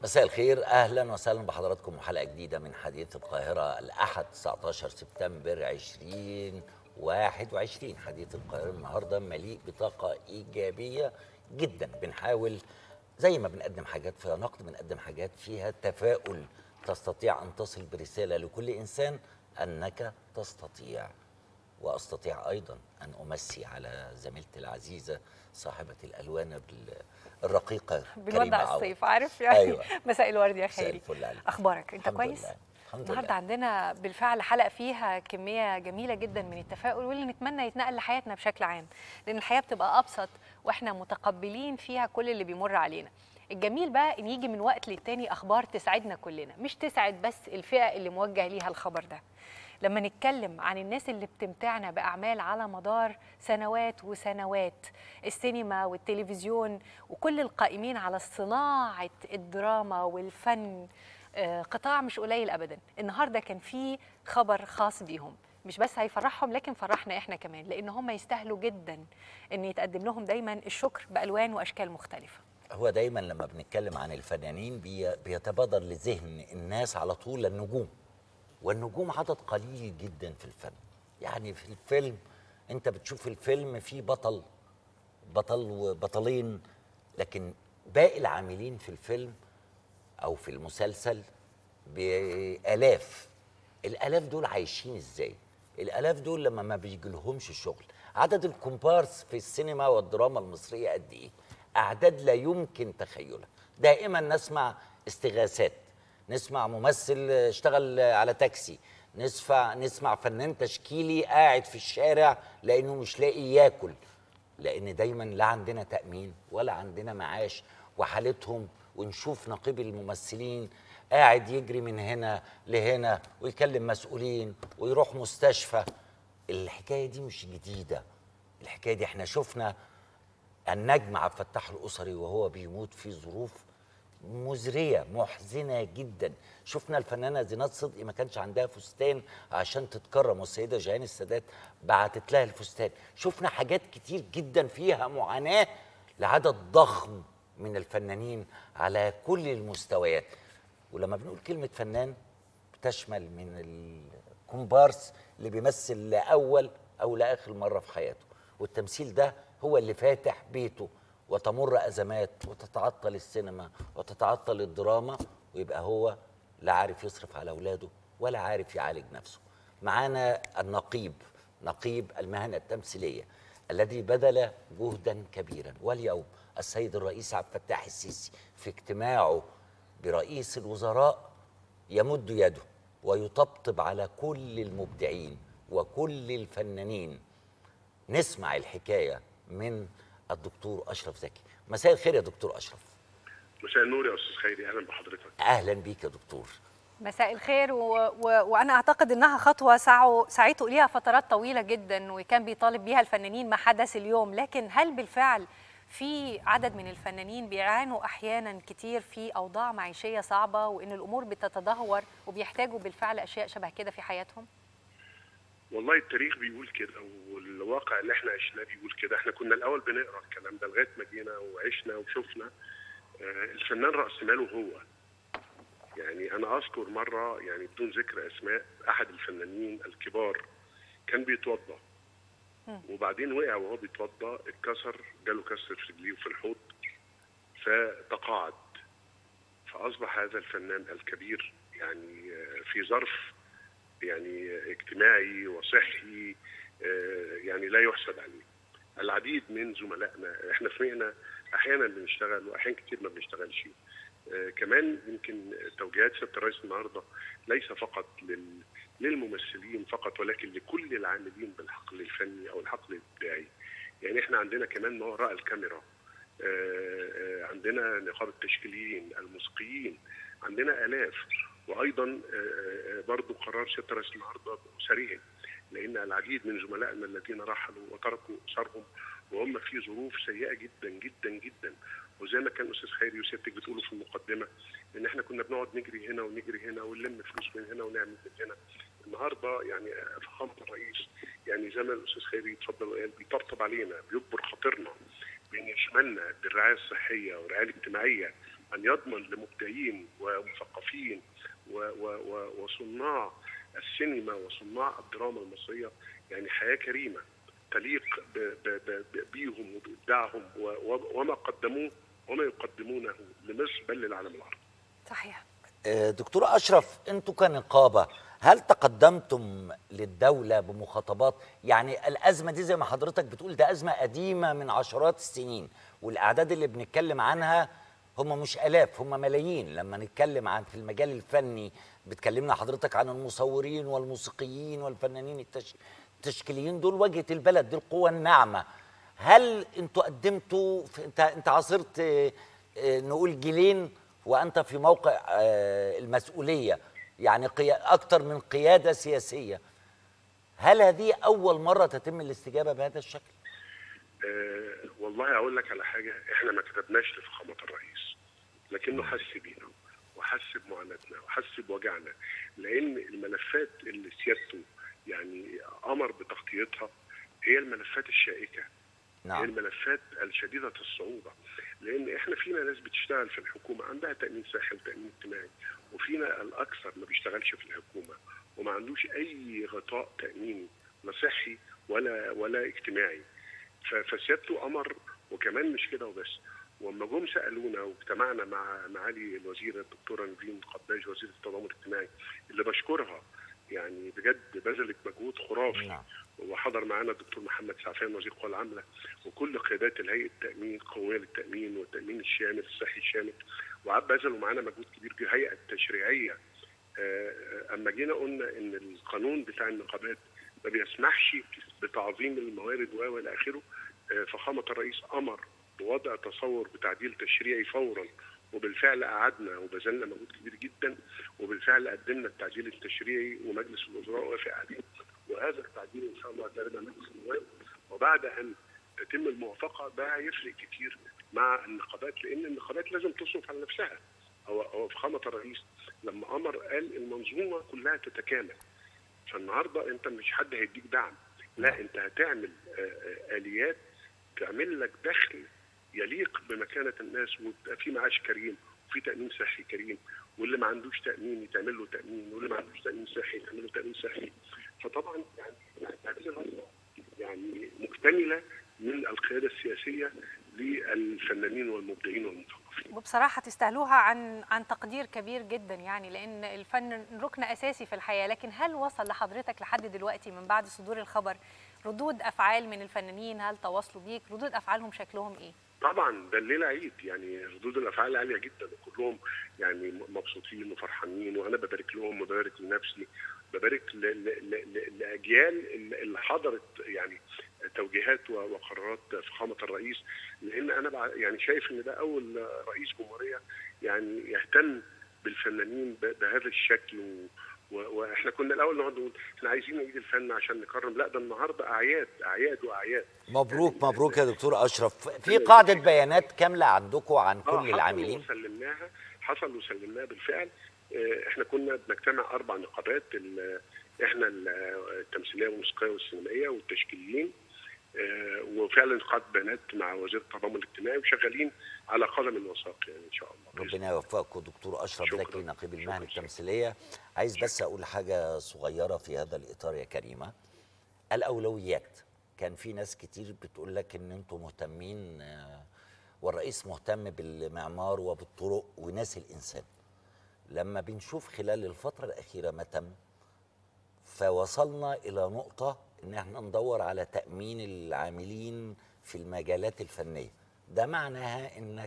مساء الخير اهلا وسهلا بحضراتكم وحلقه جديده من حديث القاهره الاحد 19 سبتمبر 2021 حديث القاهره النهارده مليء بطاقه ايجابيه جدا بنحاول زي ما بنقدم حاجات فيها نقد بنقدم حاجات فيها تفاؤل تستطيع ان تصل برساله لكل انسان انك تستطيع واستطيع ايضا ان امسي على زميلتي العزيزه صاحبه الالوان الرقيقه كريمة بنودع عوض. الصيف عارف يعني أيوة. مساء الورد يا مساء خيري الفل عليك. اخبارك انت الحمد كويس لله. الحمد النهارده لله. عندنا بالفعل حلقه فيها كميه جميله جدا من التفاؤل واللي نتمنى يتنقل لحياتنا بشكل عام لان الحياه بتبقى ابسط واحنا متقبلين فيها كل اللي بيمر علينا الجميل بقى ان يجي من وقت للتاني اخبار تسعدنا كلنا مش تسعد بس الفئه اللي موجه ليها الخبر ده لما نتكلم عن الناس اللي بتمتعنا باعمال على مدار سنوات وسنوات السينما والتلفزيون وكل القائمين على صناعه الدراما والفن آه، قطاع مش قليل ابدا النهارده كان في خبر خاص بيهم مش بس هيفرحهم لكن فرحنا احنا كمان لان هم يستاهلوا جدا ان يتقدم لهم دايما الشكر بالوان واشكال مختلفه هو دايما لما بنتكلم عن الفنانين بي بيتبادر لذهن الناس على طول النجوم والنجوم عدد قليل جدا في الفن يعني في الفيلم انت بتشوف الفيلم فيه بطل بطل وبطلين لكن باقي العاملين في الفيلم او في المسلسل بالاف الالاف دول عايشين ازاي الالاف دول لما ما بيجيلهمش شغل عدد الكومبارس في السينما والدراما المصريه قد ايه اعداد لا يمكن تخيلها دائما نسمع استغاثات نسمع ممثل اشتغل على تاكسي نسمع نسمع فنان تشكيلي قاعد في الشارع لانه مش لاقي ياكل لان دايما لا عندنا تامين ولا عندنا معاش وحالتهم ونشوف نقيب الممثلين قاعد يجري من هنا لهنا ويكلم مسؤولين ويروح مستشفى الحكايه دي مش جديده الحكايه دي احنا شفنا النجم عبد الفتاح الاسري وهو بيموت في ظروف مزريه محزنه جدا شفنا الفنانه زينات صدقي ما كانش عندها فستان عشان تتكرم والسيده جيهان السادات بعتت لها الفستان شفنا حاجات كتير جدا فيها معاناه لعدد ضخم من الفنانين على كل المستويات ولما بنقول كلمه فنان بتشمل من الكومبارس اللي بيمثل لاول او لاخر مره في حياته والتمثيل ده هو اللي فاتح بيته وتمر ازمات وتتعطل السينما وتتعطل الدراما ويبقى هو لا عارف يصرف على اولاده ولا عارف يعالج نفسه معانا النقيب نقيب المهنه التمثيليه الذي بذل جهدا كبيرا واليوم السيد الرئيس عبد الفتاح السيسي في اجتماعه برئيس الوزراء يمد يده ويطبطب على كل المبدعين وكل الفنانين نسمع الحكايه من الدكتور اشرف زكي مساء الخير يا دكتور اشرف مساء النور يا استاذ خيري اهلا بحضرتك اهلا بيك يا دكتور مساء الخير و... و... وانا اعتقد انها خطوه سعوا سعيتوا ليها فترات طويله جدا وكان بيطالب بيها الفنانين ما حدث اليوم لكن هل بالفعل في عدد من الفنانين بيعانوا احيانا كتير في اوضاع معيشيه صعبه وان الامور بتتدهور وبيحتاجوا بالفعل اشياء شبه كده في حياتهم والله التاريخ بيقول كده والواقع اللي احنا عشناه بيقول كده احنا كنا الاول بنقرا الكلام ده لغايه ما جينا وعشنا وشفنا آه، الفنان راس ماله هو يعني انا اذكر مره يعني بدون ذكر اسماء احد الفنانين الكبار كان بيتوضا وبعدين وقع وهو بيتوضا اتكسر جاله كسر في رجليه وفي الحوض فتقاعد فاصبح هذا الفنان الكبير يعني آه، في ظرف يعني اجتماعي وصحي آه، يعني لا يحسد عليه العديد من زملائنا احنا في مهنه احيانا بنشتغل واحيانا كتير ما بنشتغلش آه، كمان يمكن توجيهات سياده الرئيس النهارده ليس فقط لل للممثلين فقط ولكن لكل العاملين بالحقل الفني او الحقل الابداعي يعني احنا عندنا كمان ما وراء الكاميرا آه، آه، عندنا نقابه التشكيليين الموسيقيين عندنا الاف وايضا آه، آه، برضو قرار سياده الرئيس النهارده سريع لان العديد من زملائنا الذين رحلوا وتركوا اسرهم وهم في ظروف سيئه جدا جدا جدا وزي ما كان استاذ خيري وسيادتك بتقولوا في المقدمه ان احنا كنا بنقعد نجري هنا ونجري هنا ونلم فلوس من هنا ونعمل من هنا النهارده يعني فخامه الرئيس يعني زي ما الاستاذ خيري اتفضل وقال بيطبطب علينا بيكبر خاطرنا بان يشملنا بالرعايه الصحيه والرعايه الاجتماعيه ان يضمن لمبدعين ومثقفين و- و- و- وصناع السينما وصناع الدراما المصريه يعني حياه كريمه تليق ب- ب- ب- ب- بيهم وبابداعهم و- و- وما قدموه وما يقدمونه لمصر بل للعالم العربي. صحيح آه، دكتور اشرف انتوا كنقابه هل تقدمتم للدوله بمخاطبات يعني الازمه دي زي ما حضرتك بتقول ده ازمه قديمه من عشرات السنين والاعداد اللي بنتكلم عنها هم مش الاف هم ملايين لما نتكلم عن في المجال الفني بتكلمنا حضرتك عن المصورين والموسيقيين والفنانين التش... التشكيليين دول واجهه البلد دي القوه الناعمه هل انتوا قدمتوا في انت انت عاصرت آه، آه، نقول جيلين وانت في موقع آه، المسؤوليه يعني قيا اكتر من قياده سياسيه هل هذه اول مره تتم الاستجابه بهذا الشكل آه، والله اقول لك على حاجه احنا ما كتبناش لفخامه الرئيس لكنه حس بينا وحس بمعاناتنا وحس بوجعنا لان الملفات اللي سيادته يعني امر بتغطيتها هي الملفات الشائكه هي نعم الملفات الشديده الصعوبه لان احنا فينا ناس بتشتغل في الحكومه عندها تامين صحي وتامين اجتماعي وفينا الاكثر ما بيشتغلش في الحكومه وما عندوش اي غطاء تاميني لا صحي ولا ولا اجتماعي ف- فسيادته امر وكمان مش كده وبس واما جم سالونا واجتمعنا مع معالي الوزيره الدكتوره نيفين قباج وزيره التضامن الاجتماعي اللي بشكرها يعني بجد بذلت مجهود خرافي نعم. وحضر معانا الدكتور محمد سعفان وزير القوى العامله وكل قيادات الهيئه التامين القوميه للتامين والتامين الشامل الصحي الشامل وعب بذلوا معانا مجهود كبير جدا الهيئه التشريعيه آه، اما جينا قلنا ان القانون بتاع النقابات ما بيسمحش بتعظيم الموارد و الى اخره آه، فخامه الرئيس امر بوضع تصور بتعديل تشريعي فورا وبالفعل قعدنا وبذلنا مجهود كبير جدا وبالفعل قدمنا التعديل التشريعي ومجلس الوزراء وافق عليه وهذا التعديل ان شاء الله هيتعرض على مجلس النواب وبعد ان تتم الموافقه ده هيفرق كتير مع النقابات لان النقابات لازم تصرف على نفسها هو هو فخامه الرئيس لما امر قال المنظومه كلها تتكامل فالنهارده انت مش حد هيديك دعم لا انت هتعمل آه، آه، اليات تعمل لك دخل يليق بمكانه الناس ويبقى في معاش كريم وفي تامين صحي كريم واللي ما عندوش تامين يتعمل له تامين واللي ما عندوش تامين صحي يتعمل له تامين صحي فطبعا يعني يعني هذه النظره يعني مكتمله من القياده السياسيه للفنانين والمبدعين والمثقفين وبصراحه تستاهلوها عن عن تقدير كبير جدا يعني لان الفن ركن اساسي في الحياه لكن هل وصل لحضرتك لحد دلوقتي من بعد صدور الخبر ردود افعال من الفنانين هل تواصلوا بيك ردود افعالهم شكلهم ايه طبعا ده الليله عيد يعني ردود الافعال عاليه جدا وكلهم يعني مبسوطين وفرحانين وانا ببارك لهم وببارك لنفسي ببارك ل- ل- ل- لاجيال اللي حضرت يعني توجيهات و- وقرارات فخامه الرئيس لان انا بع- يعني شايف ان ده اول رئيس جمهوريه يعني يهتم بالفنانين ب- بهذا الشكل و و- واحنا كنا الاول نقعد نقول احنا عايزين نعيد الفن عشان نكرم لا ده النهارده اعياد اعياد واعياد مبروك مبروك يا دكتور اشرف في قاعده بيانات كامله عندكم عن آه، كل حصل العاملين وسلمناها حصل وسلمناها بالفعل آه، احنا كنا بنجتمع اربع نقابات ال- احنا ال- التمثيليه والموسيقيه والسينمائيه والتشكيليين آه، وفعلا قد بيانات مع وزير التضامن الاجتماعي وشغالين على قدم وساق يعني ان شاء الله بإذن ربنا يوفقكم دكتور اشرف شكراً. زكي نقيب المهن شكراً. التمثيليه عايز بس اقول حاجه صغيره في هذا الاطار يا كريمه الاولويات كان في ناس كتير بتقول لك ان انتم مهتمين آه، والرئيس مهتم بالمعمار وبالطرق وناس الانسان لما بنشوف خلال الفتره الاخيره ما تم فوصلنا الى نقطه ان احنا ندور على تامين العاملين في المجالات الفنيه ده معناها انك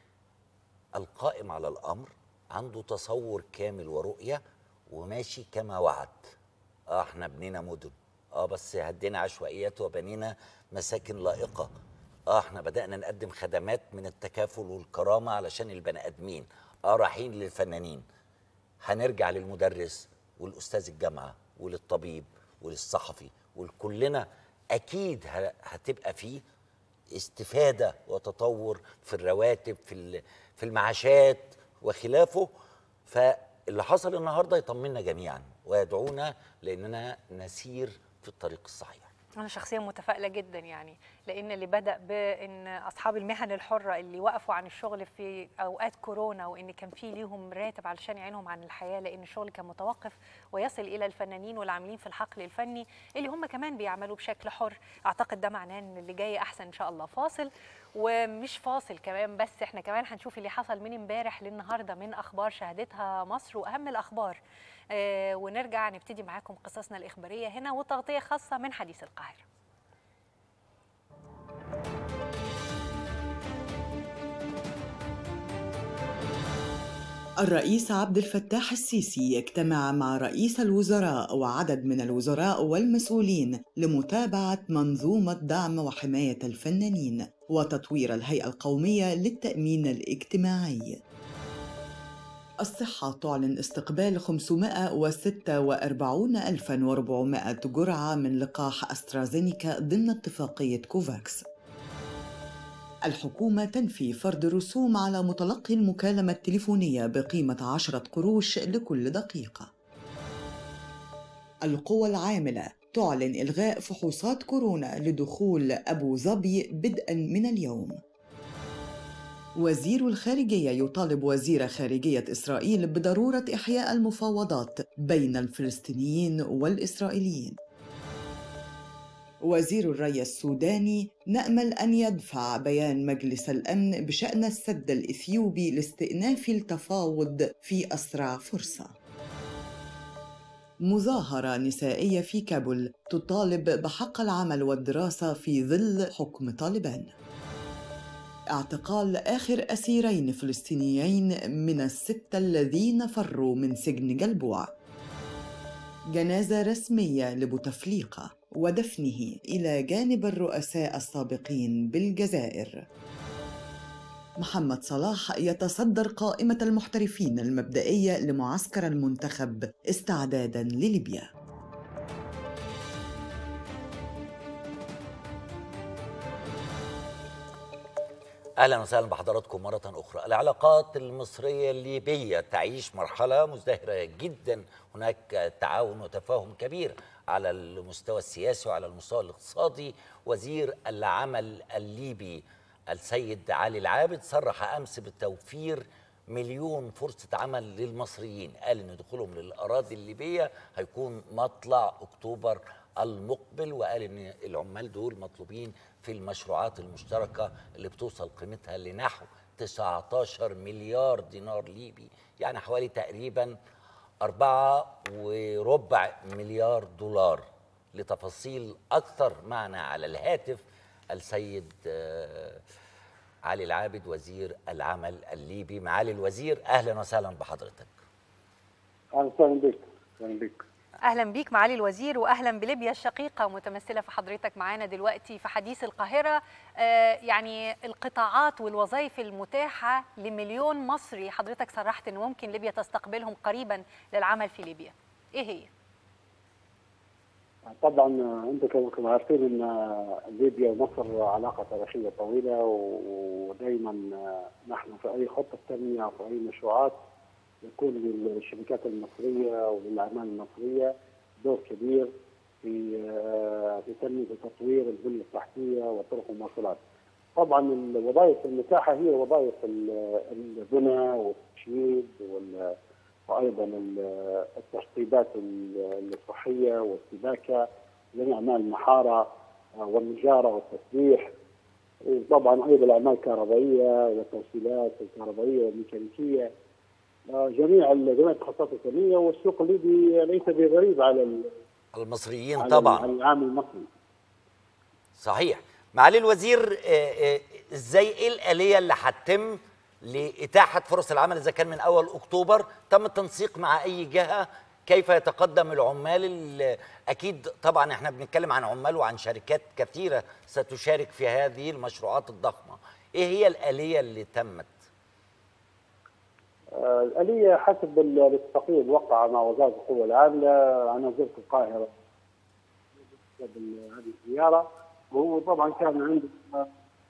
القائم على الامر عنده تصور كامل ورؤيه وماشي كما وعد اه احنا بنينا مدن اه بس هدينا عشوائيات وبنينا مساكن لائقه اه احنا بدانا نقدم خدمات من التكافل والكرامه علشان البني ادمين اه رايحين للفنانين هنرجع للمدرس والاستاذ الجامعه وللطبيب وللصحفي ولكلنا اكيد ه- هتبقى فيه استفاده وتطور في الرواتب في ال- في المعاشات وخلافه فاللي حصل النهارده يطمنا جميعا ويدعونا لاننا نسير في الطريق الصحيح انا شخصيا متفائله جدا يعني لان اللي بدا بان اصحاب المهن الحره اللي وقفوا عن الشغل في اوقات كورونا وان كان في ليهم راتب علشان يعينهم عن الحياه لان الشغل كان متوقف ويصل الى الفنانين والعاملين في الحقل الفني اللي هم كمان بيعملوا بشكل حر اعتقد ده معناه ان اللي جاي احسن ان شاء الله فاصل ومش فاصل كمان بس احنا كمان هنشوف اللي حصل من امبارح للنهارده من اخبار شهدتها مصر واهم الاخبار آه ونرجع نبتدي معاكم قصصنا الاخباريه هنا وتغطيه خاصه من حديث القاهره الرئيس عبد الفتاح السيسي يجتمع مع رئيس الوزراء وعدد من الوزراء والمسؤولين لمتابعة منظومة دعم وحماية الفنانين وتطوير الهيئة القومية للتأمين الاجتماعي. الصحة تعلن استقبال 546400 جرعة من لقاح أسترازينيكا ضمن اتفاقية كوفاكس. الحكومة تنفي فرض رسوم على متلقي المكالمة التليفونية بقيمة عشرة قروش لكل دقيقة. القوى العاملة تعلن إلغاء فحوصات كورونا لدخول أبو ظبي بدءا من اليوم. وزير الخارجية يطالب وزير خارجية إسرائيل بضرورة إحياء المفاوضات بين الفلسطينيين والإسرائيليين. وزير الري السوداني نأمل أن يدفع بيان مجلس الأمن بشأن السد الإثيوبي لاستئناف التفاوض في أسرع فرصة. مظاهرة نسائية في كابول تطالب بحق العمل والدراسة في ظل حكم طالبان. اعتقال آخر أسيرين فلسطينيين من الستة الذين فروا من سجن جلبوع. جنازة رسمية لبوتفليقة ودفنه إلى جانب الرؤساء السابقين بالجزائر. محمد صلاح يتصدر قائمة المحترفين المبدئية لمعسكر المنتخب استعدادا لليبيا. اهلا وسهلا بحضراتكم مره اخرى العلاقات المصريه الليبيه تعيش مرحله مزدهره جدا هناك تعاون وتفاهم كبير على المستوى السياسي وعلى المستوى الاقتصادي وزير العمل الليبي السيد علي العابد صرح امس بتوفير مليون فرصة عمل للمصريين قال ان دخولهم للأراضي الليبية هيكون مطلع أكتوبر المقبل وقال ان العمال دول مطلوبين في المشروعات المشتركة اللي بتوصل قيمتها لنحو 19 مليار دينار ليبي يعني حوالي تقريبا أربعة وربع مليار دولار لتفاصيل أكثر معنا على الهاتف السيد آه، علي العابد وزير العمل الليبي معالي الوزير أهلا وسهلا بحضرتك اهلا وسهلا بك اهلا بك اهلا بيك معالي الوزير واهلا بليبيا الشقيقه متمثله في حضرتك معانا دلوقتي في حديث القاهره آه يعني القطاعات والوظائف المتاحه لمليون مصري حضرتك صرحت ان ممكن ليبيا تستقبلهم قريبا للعمل في ليبيا ايه هي طبعا انتم كما كما عارفين ان ليبيا ومصر علاقه تاريخيه طويله ودائما نحن في اي خطه تنميه او في اي مشروعات يكون للشركات المصريه وللاعمال المصريه دور كبير في في تنميه وتطوير البنيه التحتيه وطرق المواصلات. طبعا الوظائف المتاحه هي وظائف البناء والتشييد وال وايضا ال- التشطيبات ال- الصحيه والسباكه لأعمال المحاره آه، والنجاره والتسليح طبعا ايضا الاعمال الكهربائيه والتوصيلات الكهربائيه والميكانيكيه آه، جميع ال- جميع التخصصات الفنيه والسوق الليبي ليس بغريب على ال- المصريين على طبعا على العامل المصري صحيح معالي الوزير آه، آه، ازاي ايه الآلية اللي هتتم لإتاحة فرص العمل إذا كان من أول أكتوبر تم التنسيق مع أي جهة كيف يتقدم العمال ال- أكيد طبعا احنا بنتكلم عن عمال وعن شركات كثيرة ستشارك في هذه المشروعات الضخمة ايه هي الآلية اللي تمت آه، الآلية حسب ال- الاتفاقية الموقعة مع وزارة القوى العاملة أنا زرت القاهرة قبل هذه الزيارة وهو طبعا كان عندي آه،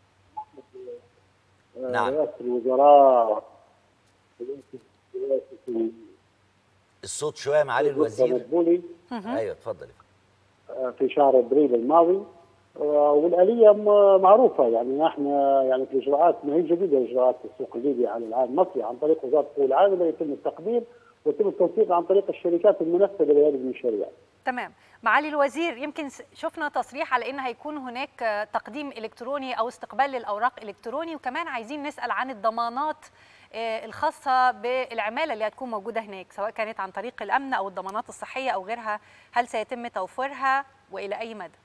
نعم. رئاسة الوزراء رئاسة رئاسة الصوت شوية معالي الوزير مدبولي ايوه اتفضل آه، في شهر ابريل الماضي آه، والآلية م- معروفة يعني احنا يعني في الإجراءات ما هي جديدة إجراءات السوق الليبي على العام المصري عن طريق وزارة القوى العاملة يتم التقديم ويتم التنسيق عن طريق الشركات المنفذة لهذه المشاريع. تمام معالي الوزير يمكن س- شفنا تصريح على ان هيكون هناك آه، تقديم الكتروني او استقبال للاوراق الكتروني وكمان عايزين نسال عن الضمانات آه، الخاصه بالعماله اللي هتكون موجوده هناك سواء كانت عن طريق الامن او الضمانات الصحيه او غيرها هل سيتم توفيرها والى اي مدى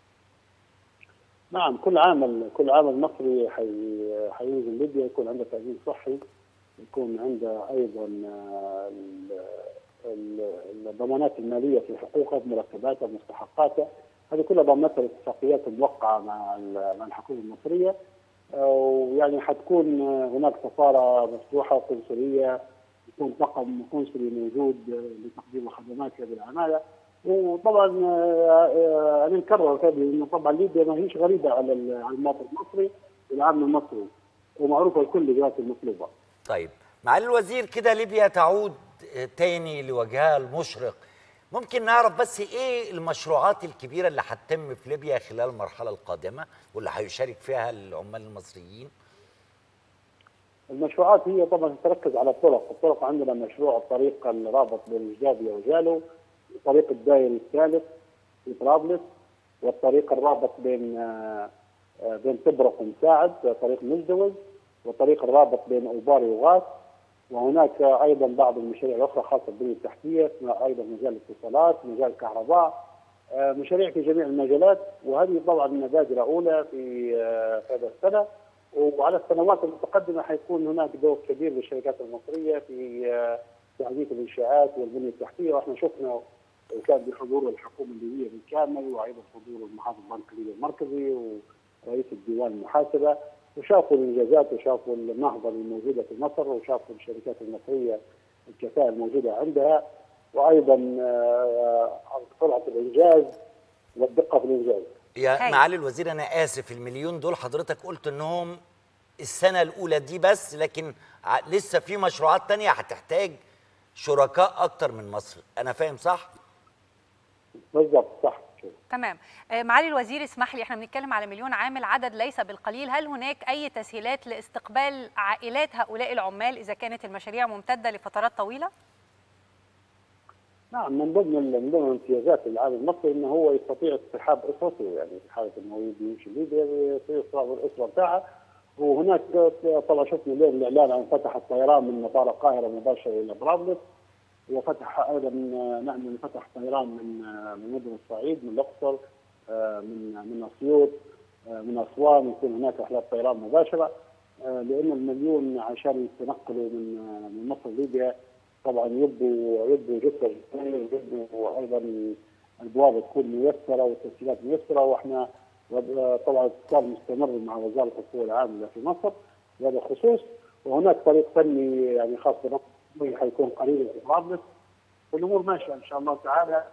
نعم كل عامل كل عامل مصري حي- حينزل ليبيا يكون عنده تأمين صحي يكون عنده أيضا آه، ال- ال- الضمانات المالية في حقوقه بمرتباته بمستحقاته هذه كلها ضمنتها الاتفاقيات الموقعة مع ال- مع الحكومة المصرية آه، ويعني حتكون آه، هناك سفارة مفتوحة وقنصلية يكون طاقم قنصلي موجود آه، لتقديم الخدمات لهذه العمالة وطبعا آه، آه، انا نكرر هذه انه طبعا ليبيا ما هيش غريبه على ال- على المواطن المصري والعامل المصري ومعروفه لكل الاجراءات المطلوبه. طيب معالي الوزير كده ليبيا تعود آه، تاني لوجهها المشرق ممكن نعرف بس ايه المشروعات الكبيره اللي هتتم في ليبيا خلال المرحله القادمه واللي هيشارك فيها العمال المصريين المشروعات هي طبعا تركز على الطرق، الطرق عندنا مشروع الطريق الرابط بين جابيا وجالو، الطريق الدائري الثالث في طرابلس، والطريق الرابط بين آه، آه، بين تبرق ومساعد طريق مزدوج، والطريق الرابط بين اوباري وغاز، وهناك ايضا بعض المشاريع الاخرى خاصه بالبنيه التحتيه ايضا مجال الاتصالات، مجال الكهرباء، آه، مشاريع في جميع المجالات وهذه طبعا مبادره اولى في آه، في هذا السنه وعلى السنوات المتقدمه حيكون هناك دور كبير للشركات المصريه في آه، تعزيز الانشاءات والبنيه التحتيه واحنا شفنا كان بحضور الحكومه الليبيه بالكامل وايضا حضور المحافظ البنك الليبي المركزي ورئيس الديوان المحاسبه وشافوا الانجازات وشافوا النهضه الموجوده في مصر وشافوا الشركات المصريه الكفاءه الموجوده عندها وايضا آه، سرعه الانجاز والدقه في الانجاز. يا هاي. معالي الوزير انا اسف المليون دول حضرتك قلت انهم السنه الاولى دي بس لكن ع- لسه في مشروعات تانية هتحتاج شركاء اكتر من مصر انا فاهم صح بالضبط صح تمام آه، معالي الوزير اسمح لي احنا بنتكلم على مليون عامل عدد ليس بالقليل هل هناك اي تسهيلات لاستقبال عائلات هؤلاء العمال اذا كانت المشاريع ممتده لفترات طويله نعم من ضمن ال- من ضمن امتيازات العامل المصري انه هو يستطيع اصطحاب اسرته يعني في حاله انه يبي يمشي ليبيا يستطيع اصطحاب الاسره بتاعها وهناك طبعا شفنا اليوم الاعلان عن فتح الطيران من مطار القاهره مباشره الى طرابلس وفتح ايضا نعم فتح طيران من من مدن الصعيد من الاقصر آه، من من اسيوط آه، من اسوان يكون هناك رحلات طيران مباشره آه، لان المليون عشان يتنقلوا من آه، من مصر ليبيا طبعا يبدو يبدو جسر كبير يبدو ايضا البوابه تكون ميسره والتسهيلات ميسره واحنا وب- طبعا اتصال مستمر مع وزاره القوى العامله في مصر بهذا الخصوص وهناك طريق فني يعني خاص بمصر حيكون قريبا في طرابلس والامور ماشيه ان شاء الله تعالى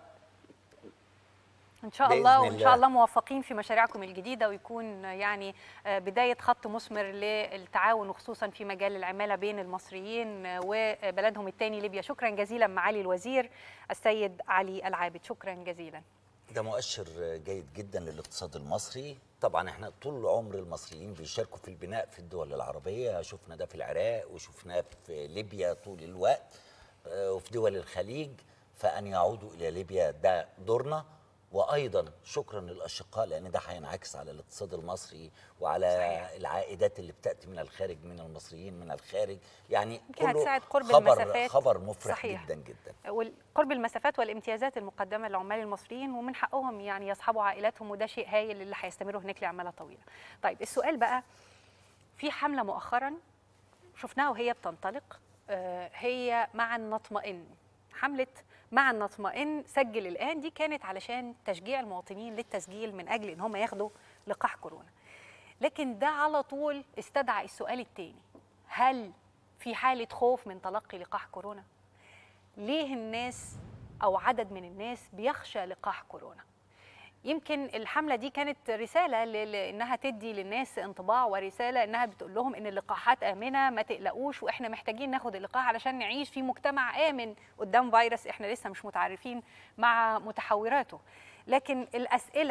ان شاء بإذن الله وان شاء الله. الله موفقين في مشاريعكم الجديده ويكون يعني آه، بدايه خط مثمر للتعاون وخصوصا في مجال العماله بين المصريين آه، وبلدهم الثاني ليبيا شكرا جزيلا معالي الوزير السيد علي العابد شكرا جزيلا ده مؤشر جيد جدا للاقتصاد المصري طبعا احنا طول عمر المصريين بيشاركوا في البناء في الدول العربية شفنا ده في العراق وشفناه في ليبيا طول الوقت آه، وفي دول الخليج فأن يعودوا إلى ليبيا ده دورنا وأيضا شكرا للأشقاء لأن ده هينعكس على الاقتصاد المصري وعلى صحيح. العائدات اللي بتأتي من الخارج من المصريين من الخارج يعني يمكن هتساعد قرب خبر المسافات. خبر مفرح صحيح. جدا جدا وقرب المسافات والامتيازات المقدمه للعمال المصريين ومن حقهم يعني يصحبوا عائلاتهم وده شيء هايل اللي هيستمروا هناك لعماله طويله. طيب السؤال بقى في حمله مؤخرا شفناها وهي بتنطلق آه، هي مع نطمئن حمله مع نطمئن سجل الان دي كانت علشان تشجيع المواطنين للتسجيل من اجل ان هم ياخدوا لقاح كورونا. لكن ده على طول استدعى السؤال التاني هل في حاله خوف من تلقي لقاح كورونا؟ ليه الناس او عدد من الناس بيخشى لقاح كورونا يمكن الحمله دي كانت رساله ل- لانها تدي للناس انطباع ورساله انها بتقول لهم ان اللقاحات امنه ما تقلقوش واحنا محتاجين ناخد اللقاح علشان نعيش في مجتمع امن قدام فيروس احنا لسه مش متعرفين مع متحوراته لكن الاسئله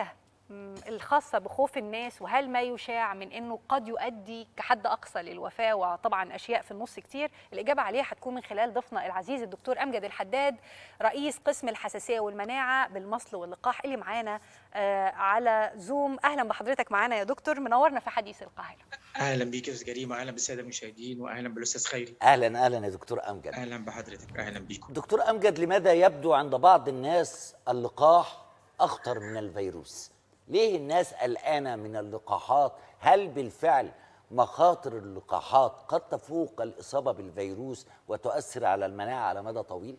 م، الخاصه بخوف الناس وهل ما يشاع من انه قد يؤدي كحد اقصى للوفاه وطبعا اشياء في النص كتير الاجابه عليها هتكون من خلال ضيفنا العزيز الدكتور امجد الحداد رئيس قسم الحساسيه والمناعه بالمصل واللقاح اللي معانا آه، على زوم اهلا بحضرتك معانا يا دكتور منورنا في حديث القاهره اهلا بيك يا استاذ كريم واهلا بالساده المشاهدين واهلا بالاستاذ خيري اهلا اهلا يا دكتور امجد اهلا بحضرتك اهلا بيكم دكتور امجد لماذا يبدو عند بعض الناس اللقاح اخطر من الفيروس ليه الناس قلقانه من اللقاحات هل بالفعل مخاطر اللقاحات قد تفوق الاصابه بالفيروس وتؤثر على المناعه على مدى طويل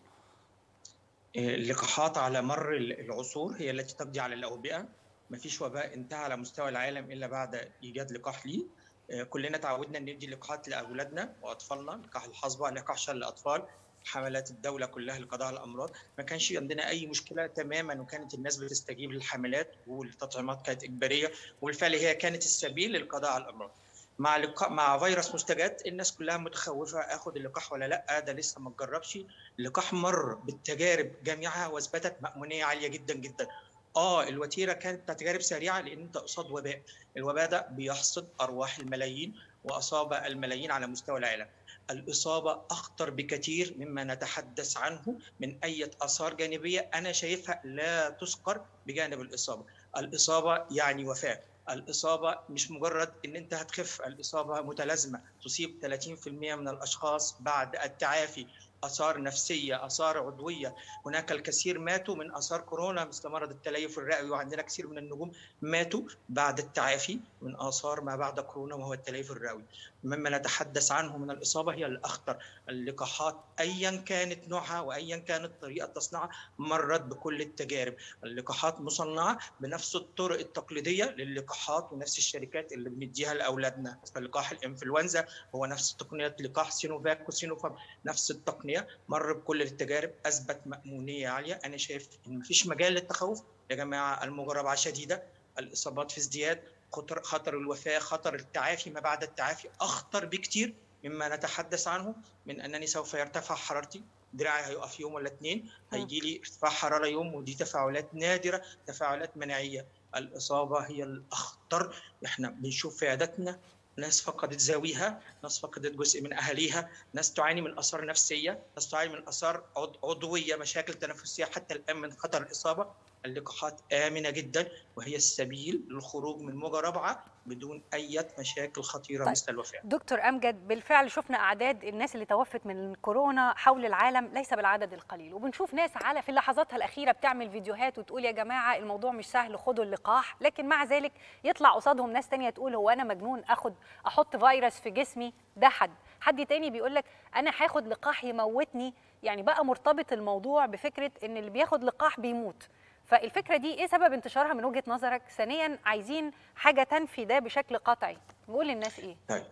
اللقاحات على مر العصور هي التي تقضي على الاوبئه ما فيش وباء انتهى على مستوى العالم الا بعد ايجاد لقاح ليه كلنا تعودنا ان ندي لقاحات لاولادنا واطفالنا لقاح الحصبه لقاح شلل الاطفال حملات الدوله كلها لقضاء على الامراض ما كانش عندنا اي مشكله تماما وكانت الناس بتستجيب للحملات والتطعيمات كانت اجباريه وبالفعل هي كانت السبيل للقضاء على الامراض مع لقاء مع فيروس مستجد الناس كلها متخوفه اخد اللقاح ولا لا ده لسه ما اتجربش اللقاح مر بالتجارب جميعها واثبتت مامونيه عاليه جدا جدا اه الوتيره كانت تجارب سريعه لان انت قصاد وباء الوباء ده بيحصد ارواح الملايين واصاب الملايين على مستوى العالم الإصابة أخطر بكثير مما نتحدث عنه من أي آثار جانبية أنا شايفها لا تذكر بجانب الإصابة الإصابة يعني وفاة الإصابة مش مجرد إن أنت هتخف الإصابة متلازمة تصيب 30% من الأشخاص بعد التعافي اثار نفسيه اثار عضويه هناك الكثير ماتوا من اثار كورونا مثل مرض التليف الرئوي وعندنا كثير من النجوم ماتوا بعد التعافي من اثار ما بعد كورونا وهو التليف الرئوي مما نتحدث عنه من الاصابه هي الاخطر اللقاحات ايا كانت نوعها وايا كانت طريقه تصنيعها مرت بكل التجارب اللقاحات مصنعه بنفس الطرق التقليديه للقاحات ونفس الشركات اللي بنديها لاولادنا لقاح الانفلونزا هو نفس تقنيه لقاح سينوفاك وسينوفارم نفس التقنيه مر بكل التجارب اثبت مامونيه عاليه انا شايف ان مفيش مجال للتخوف يا جماعه المجربه شديده الاصابات في ازدياد خطر خطر الوفاه خطر التعافي ما بعد التعافي اخطر بكتير مما نتحدث عنه من انني سوف يرتفع حرارتي دراعي هيقف يوم ولا اتنين هيجي لي ارتفاع حراره يوم ودي تفاعلات نادره تفاعلات مناعيه الاصابه هي الاخطر احنا بنشوف في عياداتنا ناس فقدت زاويها ناس فقدت جزء من اهاليها ناس تعاني من اثار نفسيه ناس تعاني من اثار عضويه مشاكل تنفسيه حتى الان من خطر الاصابه اللقاحات امنه جدا وهي السبيل للخروج من موجه رابعه بدون اي مشاكل خطيره طيب. مثل الوفاه. دكتور امجد بالفعل شفنا اعداد الناس اللي توفت من كورونا حول العالم ليس بالعدد القليل وبنشوف ناس على في لحظاتها الاخيره بتعمل فيديوهات وتقول يا جماعه الموضوع مش سهل خدوا اللقاح لكن مع ذلك يطلع قصادهم ناس تانية تقول هو انا مجنون اخد احط فيروس في جسمي ده حد حد تاني بيقول لك انا هاخد لقاح يموتني يعني بقى مرتبط الموضوع بفكره ان اللي بياخد لقاح بيموت فالفكره دي ايه سبب انتشارها من وجهه نظرك ثانيا عايزين حاجه تنفي ده بشكل قطعي نقول للناس ايه طيب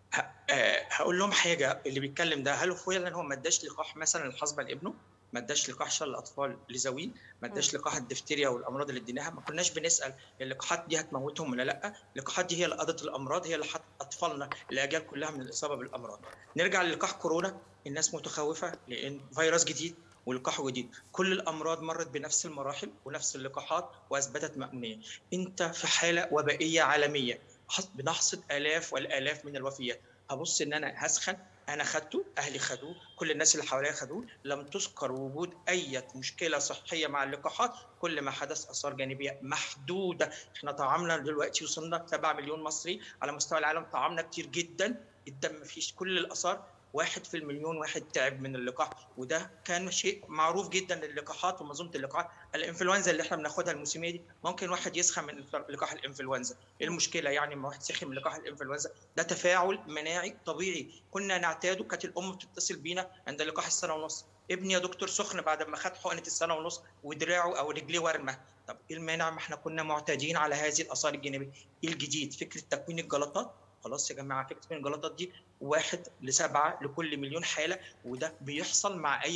هقول لهم حاجه اللي بيتكلم ده هل فعلا هو ما اداش لقاح مثلا الحصبه لابنه ما اداش لقاح شلل الاطفال لذويه ما اداش لقاح الدفتيريا والامراض اللي اديناها ما كناش بنسال اللقاحات دي هتموتهم ولا لا اللقاحات دي هي اللي قضت الامراض هي اللي حط اطفالنا الاجيال كلها من الاصابه بالامراض نرجع للقاح كورونا الناس متخوفه لان فيروس جديد ولقاح جديد كل الامراض مرت بنفس المراحل ونفس اللقاحات واثبتت مامونيه انت في حاله وبائيه عالميه بنحصد الاف والالاف من الوفيات هبص ان انا هسخن انا خدته اهلي خدوه كل الناس اللي حواليا خدوه لم تذكر وجود اي مشكله صحيه مع اللقاحات كل ما حدث اثار جانبيه محدوده احنا طعمنا دلوقتي وصلنا 7 مليون مصري على مستوى العالم طعمنا كتير جدا الدم مفيش كل الاثار واحد في المليون واحد تعب من اللقاح وده كان شيء معروف جدا للقاحات ومنظومه اللقاحات الانفلونزا اللي احنا بناخدها الموسميه دي ممكن واحد يسخن من لقاح الانفلونزا ايه المشكله يعني ما واحد سخن من لقاح الانفلونزا ده تفاعل مناعي طبيعي كنا نعتاده كانت الام بتتصل بينا عند لقاح السنه ونص ابني يا دكتور سخن بعد ما خد حقنه السنه ونص ودراعه او رجليه ورمه طب ايه المانع ما احنا كنا معتادين على هذه الاثار الجانبيه ايه الجديد فكره تكوين الجلطات خلاص يا جماعه فكره من الجلطات دي واحد لسبعه لكل مليون حاله وده بيحصل مع اي دواء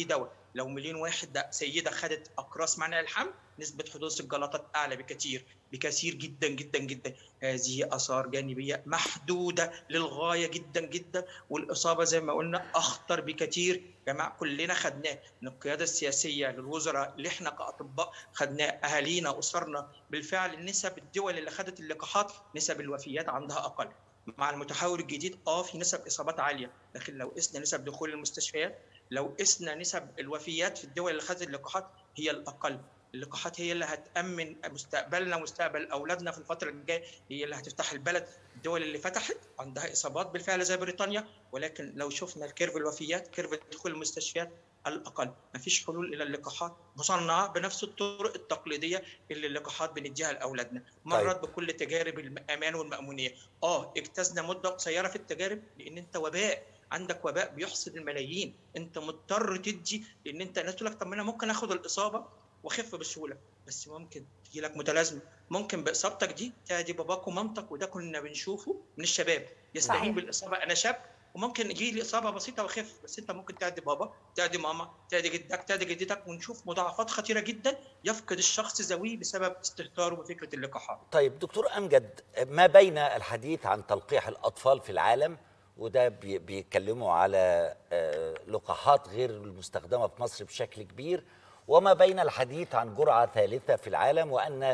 لو مليون واحد ده سيده خدت اقراص منع الحمل نسبه حدوث الجلطات اعلى بكثير بكثير جدا جدا جدا هذه اثار جانبيه محدوده للغايه جدا جدا والاصابه زي ما قلنا اخطر بكثير يا جماعه كلنا خدناه من القياده السياسيه للوزراء اللي احنا كاطباء خدناه اهالينا اسرنا بالفعل نسب الدول اللي خدت اللقاحات نسب الوفيات عندها اقل مع المتحول الجديد اه في نسب اصابات عاليه لكن لو قسنا نسب دخول المستشفيات لو قسنا نسب الوفيات في الدول اللي خدت اللقاحات هي الاقل اللقاحات هي اللي هتامن مستقبلنا ومستقبل اولادنا في الفتره الجايه هي اللي هتفتح البلد الدول اللي فتحت عندها اصابات بالفعل زي بريطانيا ولكن لو شفنا الكيرف الوفيات كيرف دخول المستشفيات الاقل مفيش حلول الى اللقاحات مصنعه بنفس الطرق التقليديه اللي اللقاحات بنديها لاولادنا مرت طيب. بكل تجارب الامان والمامونيه اه اجتزنا مده قصيره في التجارب لان انت وباء عندك وباء بيحصد الملايين انت مضطر تدي لان انت الناس تقول لك طب ما انا ممكن اخد الاصابه واخف بسهوله بس ممكن تجي لك متلازمه ممكن باصابتك دي تعدي باباك ومامتك وده كنا بنشوفه من الشباب يستعين بالاصابه انا شاب وممكن يجي لي اصابه بسيطه واخف بس انت ممكن تعدي بابا تعدي ماما تعدي جدك تعدي جدتك ونشوف مضاعفات خطيره جدا يفقد الشخص ذويه بسبب استهتاره بفكره اللقاحات. طيب دكتور امجد ما بين الحديث عن تلقيح الاطفال في العالم وده بيتكلموا على لقاحات غير المستخدمه في مصر بشكل كبير وما بين الحديث عن جرعه ثالثه في العالم وان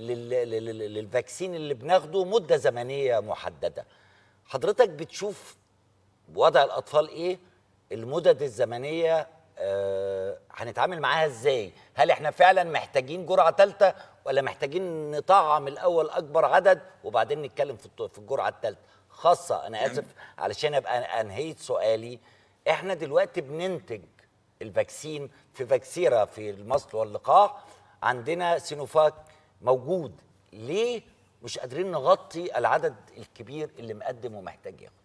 للفاكسين اللي بناخده مده زمنيه محدده. حضرتك بتشوف وضع الاطفال ايه المدد الزمنيه آه هنتعامل معاها ازاي هل احنا فعلا محتاجين جرعه ثالثه ولا محتاجين نطعم الاول اكبر عدد وبعدين نتكلم في في الجرعه الثالثه خاصه انا اسف علشان ابقى انهيت سؤالي احنا دلوقتي بننتج الفاكسين في فاكسيرا في المصل واللقاح عندنا سينوفاك موجود ليه مش قادرين نغطي العدد الكبير اللي مقدم ومحتاج ياخد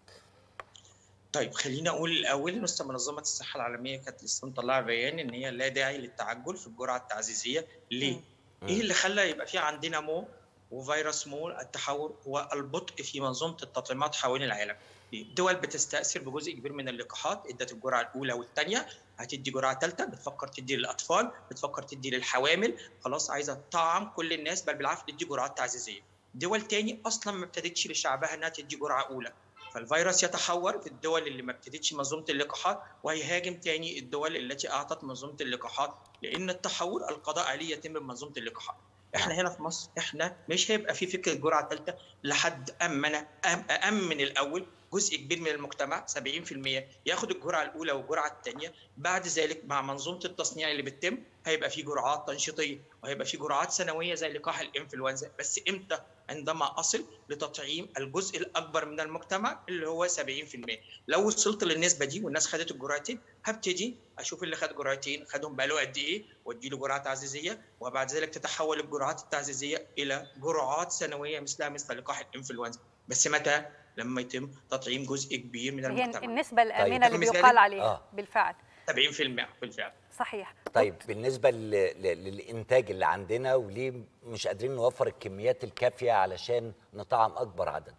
طيب خلينا اقول الاول لسه منظمه الصحه العالميه كانت لسه مطلعه بيان ان هي لا داعي للتعجل في الجرعه التعزيزيه ليه؟ مم. ايه اللي خلى يبقى في عندنا مو وفيروس مو التحور هو البطء في منظومه التطعيمات حوالين العالم الدول بتستأثر بجزء كبير من اللقاحات ادت الجرعه الاولى والثانيه هتدي جرعه ثالثه بتفكر تدي للاطفال بتفكر تدي للحوامل خلاص عايزه تطعم كل الناس بل بالعكس تدي جرعات تعزيزيه دول تاني اصلا ما ابتدتش لشعبها انها تدي جرعه اولى فالفيروس يتحور في الدول اللي ما ابتدتش منظومه اللقاحات وهيهاجم تاني الدول التي اعطت منظومه اللقاحات لان التحور القضاء عليه يتم بمنظومه اللقاحات احنا هنا في مصر احنا مش هيبقى في فكره جرعه ثالثه لحد امن امن الاول جزء كبير من المجتمع 70% ياخد الجرعه الاولى والجرعه الثانيه بعد ذلك مع منظومه التصنيع اللي بتتم هيبقى في جرعات تنشيطيه وهيبقى في جرعات سنويه زي لقاح الانفلونزا بس امتى عندما اصل لتطعيم الجزء الاكبر من المجتمع اللي هو 70% لو وصلت للنسبه دي والناس خدت الجرعتين هبتدي اشوف اللي خد جرعتين خدهم بقاله قد ايه وادي له جرعه تعزيزيه وبعد ذلك تتحول الجرعات التعزيزيه الى جرعات سنويه مثلها مثل لقاح الانفلونزا بس متى لما يتم تطعيم جزء كبير من هي المجتمع النسبه الامنه اللي بيقال عليها آه. بالفعل 70% بالفعل صحيح طيب بالنسبه ل- ل- للانتاج اللي عندنا وليه مش قادرين نوفر الكميات الكافيه علشان نطعم اكبر عدد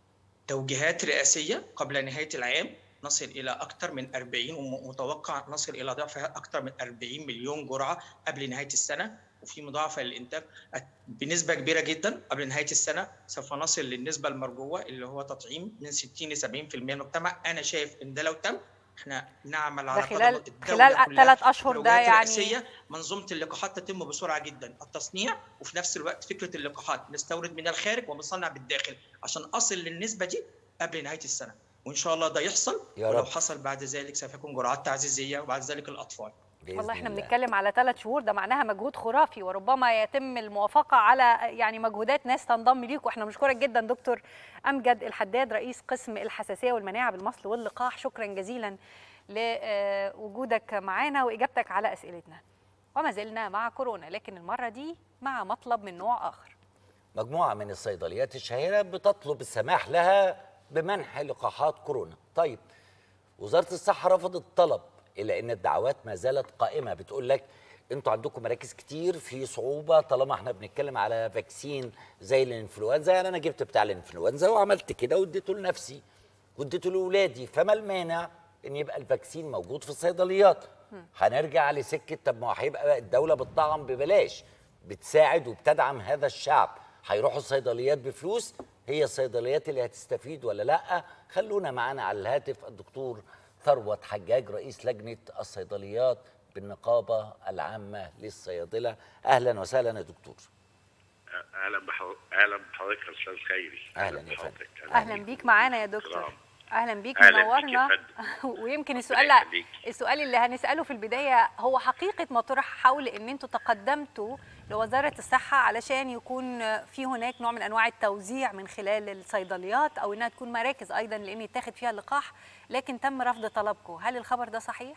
توجيهات رئاسيه قبل نهايه العام نصل الى اكثر من 40 ومتوقع نصل الى ضعفها اكثر من 40 مليون جرعه قبل نهايه السنه وفي مضاعفه للانتاج بنسبه كبيره جدا قبل نهايه السنه سوف نصل للنسبه المرجوه اللي هو تطعيم من 60 ل 70% من المجتمع انا شايف ان ده لو تم احنا نعمل على ده خلال قدم الدولة خلال كلها ثلاث اشهر ده الولايات يعني الرئاسية منظومه اللقاحات تتم بسرعه جدا التصنيع وفي نفس الوقت فكره اللقاحات نستورد من الخارج ونصنع بالداخل عشان اصل للنسبه دي قبل نهايه السنه وان شاء الله ده يحصل يا ولو رب. حصل بعد ذلك سوف يكون جرعات تعزيزيه وبعد ذلك الاطفال بإذن والله احنا الله. بنتكلم على ثلاث شهور ده معناها مجهود خرافي وربما يتم الموافقه على يعني مجهودات ناس تنضم ليكم احنا بنشكرك جدا دكتور امجد الحداد رئيس قسم الحساسيه والمناعه بالمصل واللقاح شكرا جزيلا لوجودك معانا واجابتك على اسئلتنا وما زلنا مع كورونا لكن المره دي مع مطلب من نوع اخر مجموعة من الصيدليات الشهيرة بتطلب السماح لها بمنح لقاحات كورونا طيب وزارة الصحة رفضت الطلب إلا أن الدعوات ما زالت قائمة بتقول لك انتوا عندكم مراكز كتير في صعوبة طالما احنا بنتكلم على فاكسين زي الانفلونزا يعني انا جبت بتاع الانفلونزا وعملت كده واديته لنفسي واديته لاولادي فما المانع ان يبقى الفاكسين موجود في الصيدليات هنرجع لسكه طب ما هو هيبقى الدوله بتطعم ببلاش بتساعد وبتدعم هذا الشعب هيروحوا الصيدليات بفلوس هي الصيدليات اللي هتستفيد ولا لا خلونا معانا على الهاتف الدكتور ثروت حجاج رئيس لجنه الصيدليات بالنقابه العامه للصيادله اهلا وسهلا يا دكتور اهلا بحضرتك اهلا بحضرتك يا استاذ خيري أهلاً يا بحضرتك. اهلا بيك معانا يا دكتور كرام. اهلا بيك أهلاً بيك يا منورنا فندم. ويمكن ربنا السؤال يخليك. السؤال اللي هنساله في البدايه هو حقيقه ما طرح حول ان انتوا تقدمتوا لوزاره الصحه علشان يكون في هناك نوع من انواع التوزيع من خلال الصيدليات او انها تكون مراكز ايضا لان يتاخد فيها اللقاح لكن تم رفض طلبكم هل الخبر ده صحيح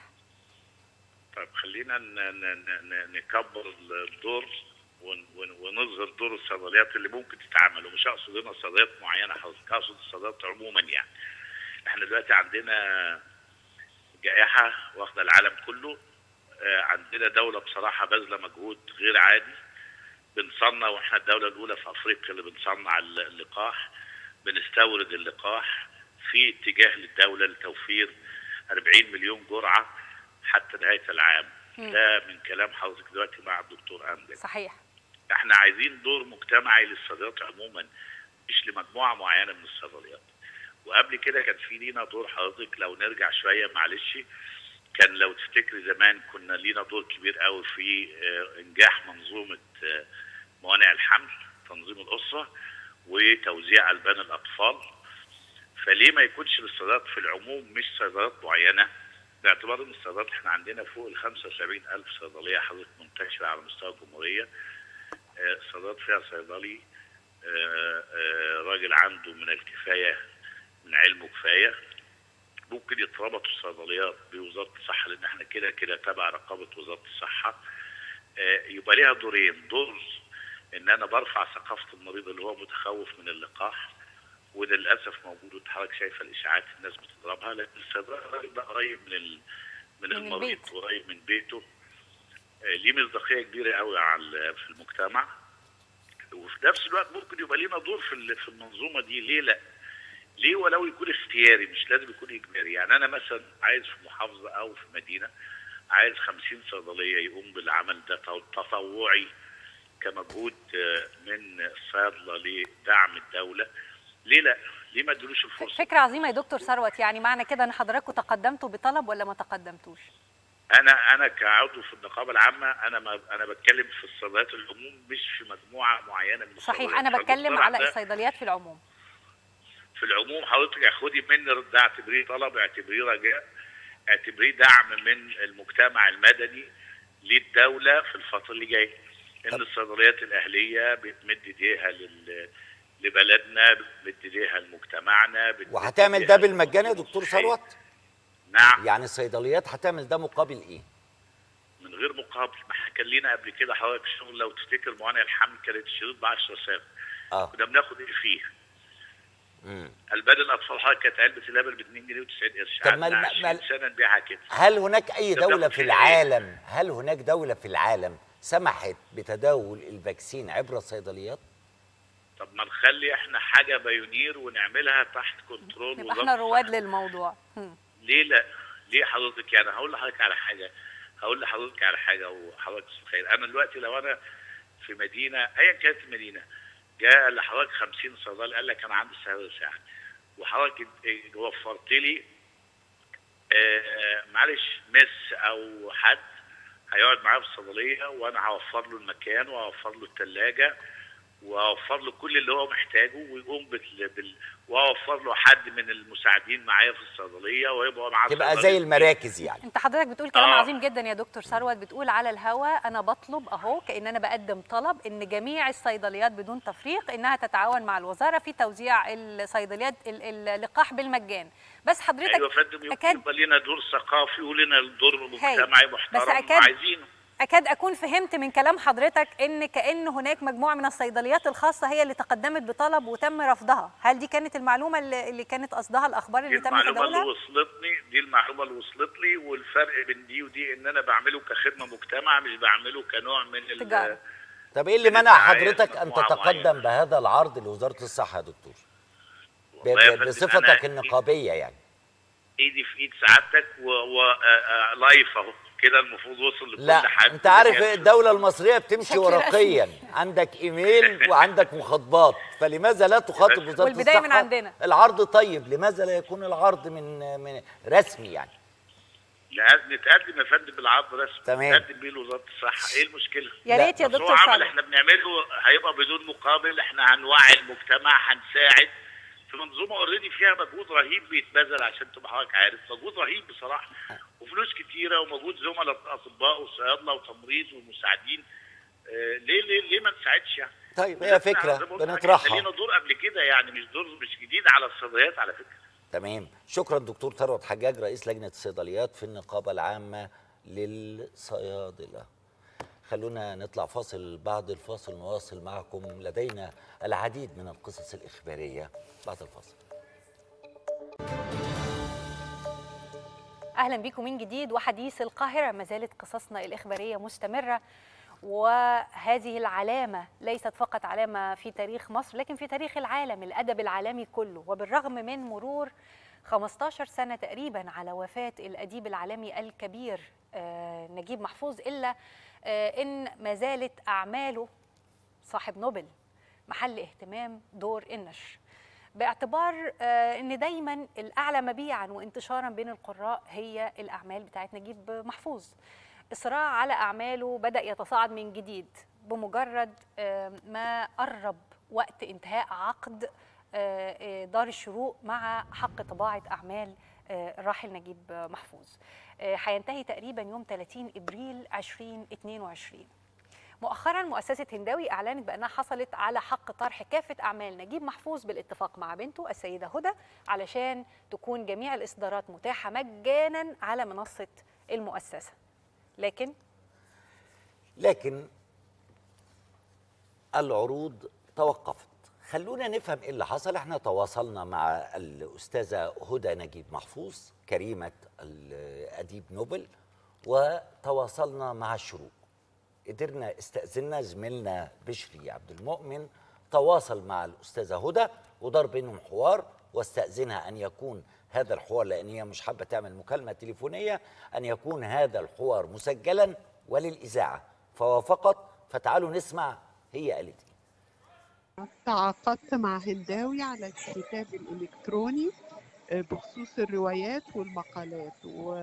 طيب خلينا ن- ن- ن- نكبر الدور ون- ون- ونظهر دور الصيدليات اللي ممكن تتعمل ومش اقصد هنا صيدليات معينه حضرتك اقصد الصيدليات عموما يعني احنا دلوقتي عندنا جائحه واخده العالم كله آه، عندنا دوله بصراحه باذله مجهود غير عادي بنصنع واحنا الدوله الاولى في افريقيا اللي بنصنع الل- اللقاح بنستورد اللقاح في اتجاه للدوله لتوفير 40 مليون جرعه حتى نهايه العام ده من كلام حضرتك دلوقتي مع الدكتور امجد صحيح احنا عايزين دور مجتمعي للصيدليات عموما مش لمجموعه معينه من الصيدليات وقبل كده كان في لينا دور حضرتك لو نرجع شويه معلش كان لو تفتكري زمان كنا لينا دور كبير قوي في آه، انجاح منظومه آه، موانع الحمل تنظيم الاسره وتوزيع البان الاطفال فليه ما يكونش للصيدليات في العموم مش صيدليات معينه باعتبار ان الصيدليات احنا عندنا فوق ال 75 الف صيدليه حضرتك منتشره على مستوى الجمهوريه آه، صيدليات فيها صيدلي آه، آه، راجل عنده من الكفايه من علمه كفايه ممكن يتربطوا الصيدليات بوزاره الصحه لان احنا كده كده تبع رقابه وزاره الصحه آه، يبقى ليها دورين دور ان انا برفع ثقافه المريض اللي هو متخوف من اللقاح وده للاسف موجود وانت حضرتك شايفه الاشاعات الناس بتضربها لكن الصيدلي الراجل ده قريب من ال... من, من المريض البيت. قريب من بيته آه، ليه مصداقيه كبيره قوي على في المجتمع وفي نفس الوقت ممكن يبقى لينا دور في ال- في المنظومه دي ليه لا؟ ليه ولو يكون اختياري مش لازم يكون اجباري يعني انا مثلا عايز في محافظه او في مدينه عايز 50 صيدليه يقوم بالعمل ده تو- تطوعي كمجهود آه، من الصيادله لدعم الدوله ليه لا؟ ليه ما ادلوش الفرصه؟ فكره عظيمه يا دكتور ثروت يعني معنى كده ان حضراتكم تقدمتوا بطلب ولا ما تقدمتوش انا انا كعضو في النقابه العامه انا ما انا بتكلم في الصيدليات العموم مش في مجموعه معينه من صحيح الصيدليات. انا بتكلم فالمصطلح على ده الصيدليات في العموم في العموم حضرتك خدي مني ده اعتبريه طلب اعتبريه رجاء اعتبريه دعم من المجتمع المدني للدوله في الفتره اللي جايه ان الصيدليات الاهليه بتمد ايديها لل لبلدنا بتمد ايديها لمجتمعنا بتمد وهتعمل إيديها ده بالمجان يا دكتور للمستشفيات. ثروت نعم يعني الصيدليات هتعمل ده مقابل ايه من غير مقابل ما احنا كان لينا قبل كده حضرتك شغل لو تفتكر موانع الحمل كانت الشريط ب 10 سنت اه كنا بناخد ايه فيه؟ مم. البان الاطفال حضرتك كانت علبه اللبن ب 2 جنيه و90 قرش طب ما قعدنا الم- ما 20 ال- سنه نبيعها كده هل هناك اي ده دوله بناخد في فيه إيه؟ العالم هل هناك دوله في العالم سمحت بتداول الفاكسين عبر الصيدليات طب ما نخلي احنا حاجه بايونير ونعملها تحت كنترول يبقى وزارة احنا رواد الصحة. للموضوع هم. ليه لا؟ ليه حضرتك يعني هقول لحضرتك على حاجه هقول لحضرتك على حاجه وحضرتك تتخيل انا دلوقتي لو انا في مدينه ايا كانت المدينه جاء لحضرتك 50 صيدلي قال لك انا عندي سعر ساعه وحضرتك اد- وفرت لي آه، معلش مس او حد هيقعد معايا في الصيدليه وانا هوفر له المكان وهوفر له الثلاجه واوفر له كل اللي هو محتاجه ويقوم بال... بال... واوفر له حد من المساعدين معايا في الصيدليه ويبقى معاه تبقى صيدلي. زي المراكز يعني انت حضرتك بتقول كلام آه. عظيم جدا يا دكتور ثروت بتقول على الهوا انا بطلب اهو كان انا بقدم طلب ان جميع الصيدليات بدون تفريق انها تتعاون مع الوزاره في توزيع الصيدليات ال- ال- اللقاح بالمجان بس حضرتك ايوه يا فندم يمكن أكاد- يبقى لنا دور ثقافي ولنا دور هايل. مجتمعي بس محترم أكاد- وعايزينه اكاد اكون فهمت من كلام حضرتك ان كان هناك مجموعه من الصيدليات الخاصه هي اللي تقدمت بطلب وتم رفضها هل دي كانت المعلومه اللي اللي كانت قصدها الاخبار دي اللي تم المعلومه اللي تداولها وصلتني دي المعلومه اللي وصلت لي والفرق بين دي ودي ان انا بعمله كخدمه مجتمع مش بعمله كنوع من ال- تجارة. طب ايه اللي من منع الدعاية حضرتك ان مجموعة تتقدم معينة. بهذا العرض لوزاره الصحه يا دكتور ب- والله يا ب- فندم بصفتك أنا- النقابيه يعني ايدي في ايد سعادتك ولايف اهو كده المفروض وصل لكل لا حد انت عارف إيه؟ الدوله المصريه بتمشي بشكل ورقيا عندك ايميل وعندك مخاطبات فلماذا لا تخاطب وزاره والبداية من الصحة؟ عندنا. العرض طيب لماذا لا يكون العرض من من رسمي يعني لازم نتقدم يا فندم بالعرض رسمي تمام. نتقدم بيه لوزاره الصحه ايه المشكله؟ يا لا، ريت يا بس هو دكتور عمل صالح احنا بنعمله هيبقى بدون مقابل احنا هنوعي المجتمع هنساعد في منظومه اوريدي فيها مجهود رهيب بيتبذل عشان تبقى حضرتك عارف مجهود رهيب بصراحه وفلوس كتيره ومجهود زملاء اطباء وصيادله وتمريض ومساعدين آه ليه ليه ليه ما نساعدش يعني؟ طيب هي وده فكره زي ما قلت لك، بنطرحها احنا لينا دور قبل كده يعني مش دور مش جديد على الصيدليات على فكره تمام شكرا دكتور ثروت حجاج رئيس لجنه الصيدليات في النقابه العامه للصيادله خلونا نطلع فاصل بعد الفاصل نواصل معكم لدينا العديد من القصص الإخبارية بعد الفاصل اهلا بيكم من جديد وحديث القاهره ما زالت قصصنا الاخباريه مستمره وهذه العلامه ليست فقط علامه في تاريخ مصر لكن في تاريخ العالم الادب العالمي كله وبالرغم من مرور 15 سنه تقريبا على وفاه الاديب العالمي الكبير آه، نجيب محفوظ الا آه، ان ما زالت اعماله صاحب نوبل محل اهتمام دور النشر باعتبار آه، ان دايما الاعلى مبيعا وانتشارا بين القراء هي الاعمال بتاعت نجيب محفوظ الصراع على اعماله بدا يتصاعد من جديد بمجرد آه، ما قرب وقت انتهاء عقد آه، آه، دار الشروق مع حق طباعه اعمال آه، الراحل نجيب محفوظ آه، هينتهي تقريبا يوم 30 ابريل 2022 مؤخرا مؤسسة هنداوي أعلنت بأنها حصلت على حق طرح كافة أعمال نجيب محفوظ بالاتفاق مع بنته السيدة هدى علشان تكون جميع الإصدارات متاحة مجانا على منصة المؤسسة لكن لكن العروض توقفت خلونا نفهم ايه اللي حصل احنا تواصلنا مع الاستاذه هدى نجيب محفوظ كريمه الاديب نوبل وتواصلنا مع الشروق قدرنا استاذنا زميلنا بشري عبد المؤمن تواصل مع الاستاذه هدى ودار بينهم حوار واستاذنها ان يكون هذا الحوار لان هي مش حابه تعمل مكالمه تليفونيه ان يكون هذا الحوار مسجلا وللاذاعه فوافقت فتعالوا نسمع هي قالت ايه تعاقدت مع هنداوي على الكتاب الإلكتروني آه، بخصوص الروايات والمقالات و...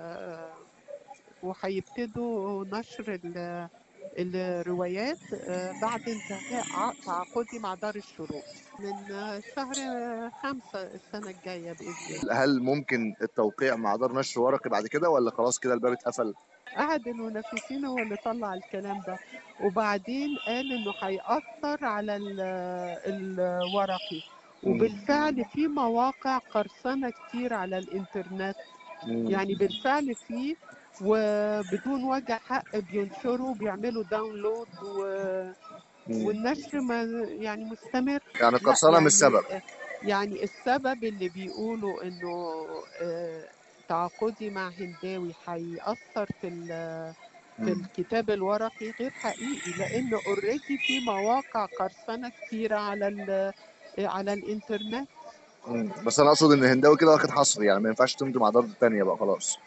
وهيبتدوا نشر ال... الروايات آه، بعد انتهاء ع- تعاقدي مع دار الشروق من آه، شهر آه، خمسة السنة الجاية بإذن الله هل ممكن التوقيع مع دار نشر ورقي بعد كده ولا خلاص كده الباب اتقفل؟ قعد المنافسين هو اللي طلع الكلام ده وبعدين قال انه هيأثر على ال- الورقي وبالفعل في مواقع قرصنة كتير على الانترنت مم. يعني بالفعل في وبدون وجه حق بينشروا بيعملوا داونلود و... مم. والنشر ما يعني مستمر يعني لا قرصنه يعني مش سبب يعني السبب اللي بيقولوا انه آه، تعاقدي مع هنداوي هيأثر في ال- في مم. الكتاب الورقي غير حقيقي لانه اوريدي في مواقع قرصنه كتيره على ال- على الانترنت مم. بس انا اقصد ان هنداوي كده واخد حصر يعني ما ينفعش تمضي مع دار تانية بقى خلاص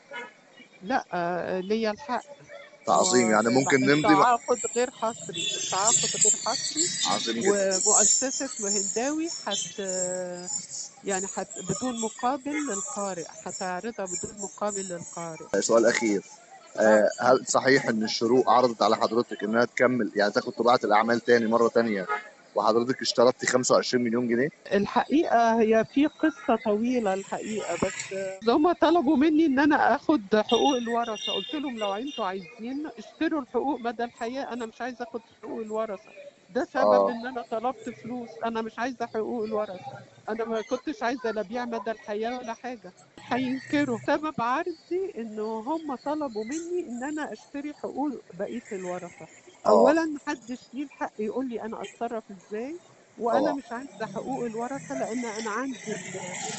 لا آه، ليا الحق تعظيم يعني ممكن نمضي مع- التعاقد غير حصري التعاقد غير حصري عظيم جدا ومؤسسة هنداوي حت يعني حت بدون مقابل للقارئ هتعرضها بدون مقابل للقارئ سؤال اخير آه، هل صحيح ان الشروق عرضت على حضرتك انها تكمل يعني تاخد طباعه الاعمال تاني مره تانية وحضرتك اشترطتي 25 مليون جنيه الحقيقة هي في قصة طويلة الحقيقة بس هم طلبوا مني إن أنا آخد حقوق الورثة قلت لهم لو أنتوا عايزين اشتروا الحقوق مدى الحياة أنا مش عايزة آخد حقوق الورثة ده سبب آه. إن أنا طلبت فلوس أنا مش عايزة حقوق الورثة أنا ما كنتش عايزة لا بيع مدى الحياة ولا حاجة هينكروا سبب عرضي إنه هم طلبوا مني إن أنا أشتري حقوق بقية الورثة آه. أولا محدش ليه الحق يقول لي أنا أتصرف إزاي وانا آه. مش عايزه حقوق الورثه لان انا عندي ال-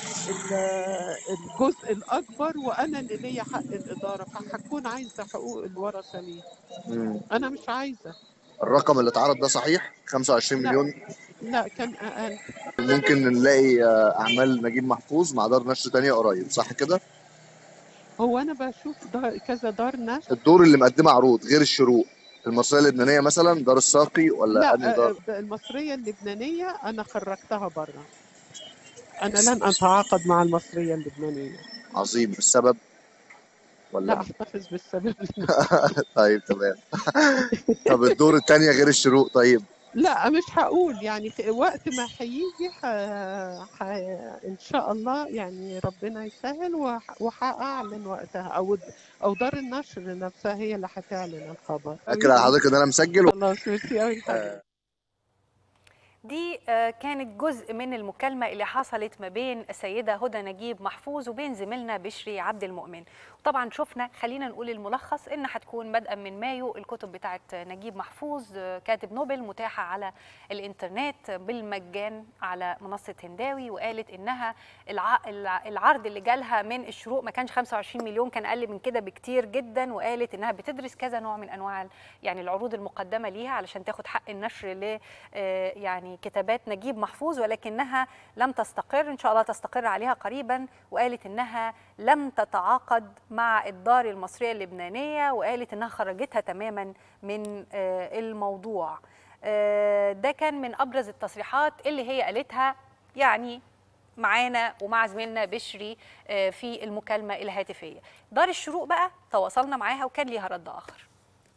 ال- الجزء الاكبر وانا اللي ليا حق الاداره فهكون عايزه حقوق الورثه ليه مم. انا مش عايزه الرقم اللي اتعرض ده صحيح 25 لا. مليون لا كان اقل ممكن نلاقي آه، اعمال نجيب محفوظ مع دار نشر تانية قريب صح كده هو انا بشوف دار كذا دار نشر الدور اللي مقدمه عروض غير الشروق المصريه اللبنانيه مثلا دار الساقي ولا لا انهي دار آه، المصريه اللبنانيه انا خرجتها بره انا لن اتعاقد مع المصريه اللبنانيه عظيم السبب لا ولا احتفظ بالسبب طيب تمام طب الدور التانية غير الشروق طيب لا مش هقول يعني في وقت ما هيجي ح... ح... ان شاء الله يعني ربنا يسهل وح... وهأعلن وقتها او او دار النشر نفسها هي اللي هتعلن الخبر اكد على حضرتك ان انا مسجل خلاص ميرسي قوي دي آه، كانت جزء من المكالمة اللي حصلت ما بين السيدة هدى نجيب محفوظ وبين زميلنا بشري عبد المؤمن طبعا شفنا خلينا نقول الملخص ان هتكون بدءا من مايو الكتب بتاعت نجيب محفوظ آه، كاتب نوبل متاحة على الانترنت بالمجان على منصة هنداوي وقالت انها الع... الع- العرض اللي جالها من الشروق ما كانش 25 مليون كان اقل من كده بكتير جدا وقالت انها بتدرس كذا نوع من انواع ال- يعني العروض المقدمة ليها علشان تاخد حق النشر ل آه، يعني كتابات نجيب محفوظ ولكنها لم تستقر ان شاء الله تستقر عليها قريبا وقالت انها لم تتعاقد مع الدار المصريه اللبنانيه وقالت انها خرجتها تماما من آه، الموضوع آه، ده كان من ابرز التصريحات اللي هي قالتها يعني معانا ومع زميلنا بشري آه، في المكالمه الهاتفيه دار الشروق بقى تواصلنا معاها وكان ليها رد اخر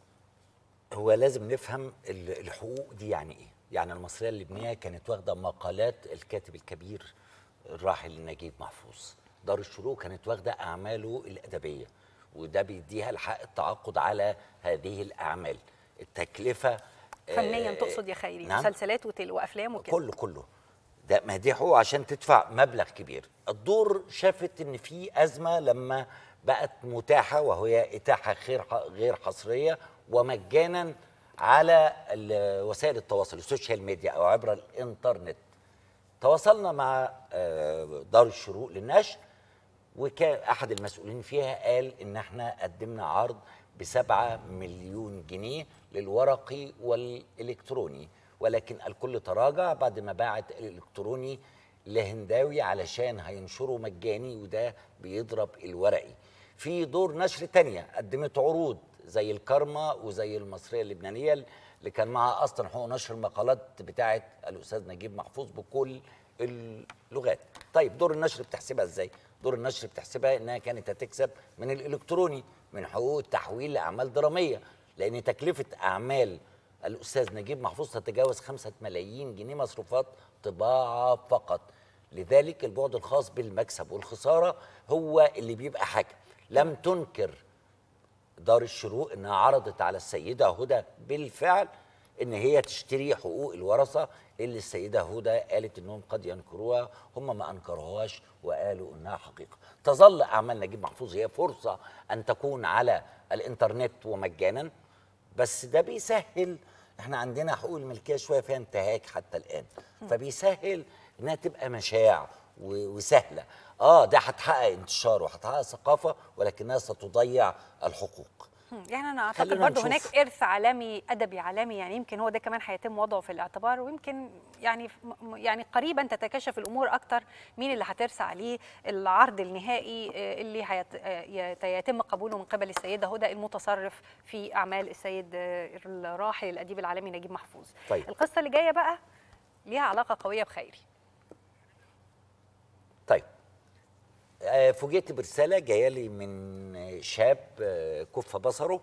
هو لازم نفهم ال- الحقوق دي يعني ايه يعني المصريه اللبنانيه كانت واخده مقالات الكاتب الكبير الراحل نجيب محفوظ دار الشروق كانت واخده اعماله الادبيه وده بيديها الحق التعاقد على هذه الاعمال التكلفه فنيا آه، تقصد يا خيري نعم. مسلسلات وتل وافلام وكده كله كله ده ما دي حقوق عشان تدفع مبلغ كبير الدور شافت ان في ازمه لما بقت متاحه وهي اتاحه غير غير حصريه ومجانا على ال- وسائل التواصل السوشيال ميديا او عبر الانترنت تواصلنا مع آه، دار الشروق للنشر وكان احد المسؤولين فيها قال ان احنا قدمنا عرض بسبعة مليون جنيه للورقي والالكتروني ولكن الكل تراجع بعد ما باعت الالكتروني لهنداوي علشان هينشره مجاني وده بيضرب الورقي في دور نشر تانية قدمت عروض زي الكارما وزي المصرية اللبنانية اللي كان معها أصلا حقوق نشر المقالات بتاعة الأستاذ نجيب محفوظ بكل اللغات طيب دور النشر بتحسبها ازاي دور النشر بتحسبها انها كانت هتكسب من الالكتروني من حقوق التحويل لاعمال دراميه لان تكلفه اعمال الاستاذ نجيب محفوظ تتجاوز خمسة ملايين جنيه مصروفات طباعه فقط لذلك البعد الخاص بالمكسب والخساره هو اللي بيبقى حاجه لم تنكر دار الشروق انها عرضت على السيده هدى بالفعل ان هي تشتري حقوق الورثه اللي السيده هدى قالت انهم قد ينكروها هم ما انكروهاش وقالوا انها حقيقه تظل اعمال نجيب محفوظ هي فرصه ان تكون على الانترنت ومجانا بس ده بيسهل احنا عندنا حقوق الملكيه شويه فيها انتهاك حتى الان فبيسهل انها تبقى مشاع و- وسهله اه ده هتحقق انتشار وهتحقق ثقافه ولكنها ستضيع الحقوق هم، يعني انا اعتقد خلينا برضه نشوف. هناك ارث عالمي ادبي عالمي يعني يمكن هو ده كمان هيتم وضعه في الاعتبار ويمكن يعني م- م- يعني قريبا تتكشف الامور اكتر مين اللي هترسى عليه العرض النهائي آه، اللي هيت- آه، يت- يتم قبوله من قبل السيده هدى المتصرف في اعمال السيد آه، الراحل الاديب العالمي نجيب محفوظ طيب. القصه اللي جايه بقى ليها علاقه قويه بخيري طيب آه، فوجئت برساله جايه لي من شاب آه، كف بصره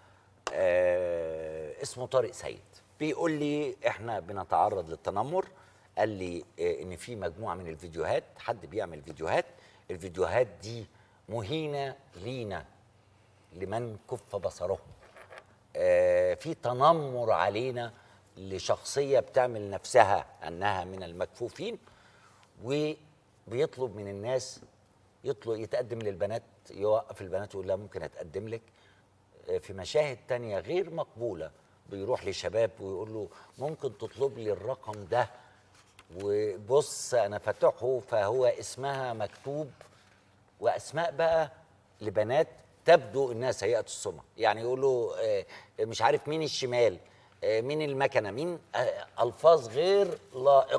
آه، اسمه طارق سيد بيقول لي احنا بنتعرض للتنمر قال لي آه، ان في مجموعه من الفيديوهات حد بيعمل فيديوهات الفيديوهات دي مهينه لينا لمن كف بصره آه، في تنمر علينا لشخصيه بتعمل نفسها انها من المكفوفين وبيطلب من الناس يطلب يتقدم للبنات يوقف البنات ويقول لها ممكن اتقدم لك آه، في مشاهد تانية غير مقبولة بيروح لشباب ويقول له ممكن تطلب لي الرقم ده وبص انا فاتحه فهو اسمها مكتوب واسماء بقى لبنات تبدو انها سيئه السمعه يعني يقولوا آه، مش عارف مين الشمال آه، مين المكنه مين آه، الفاظ غير لائقه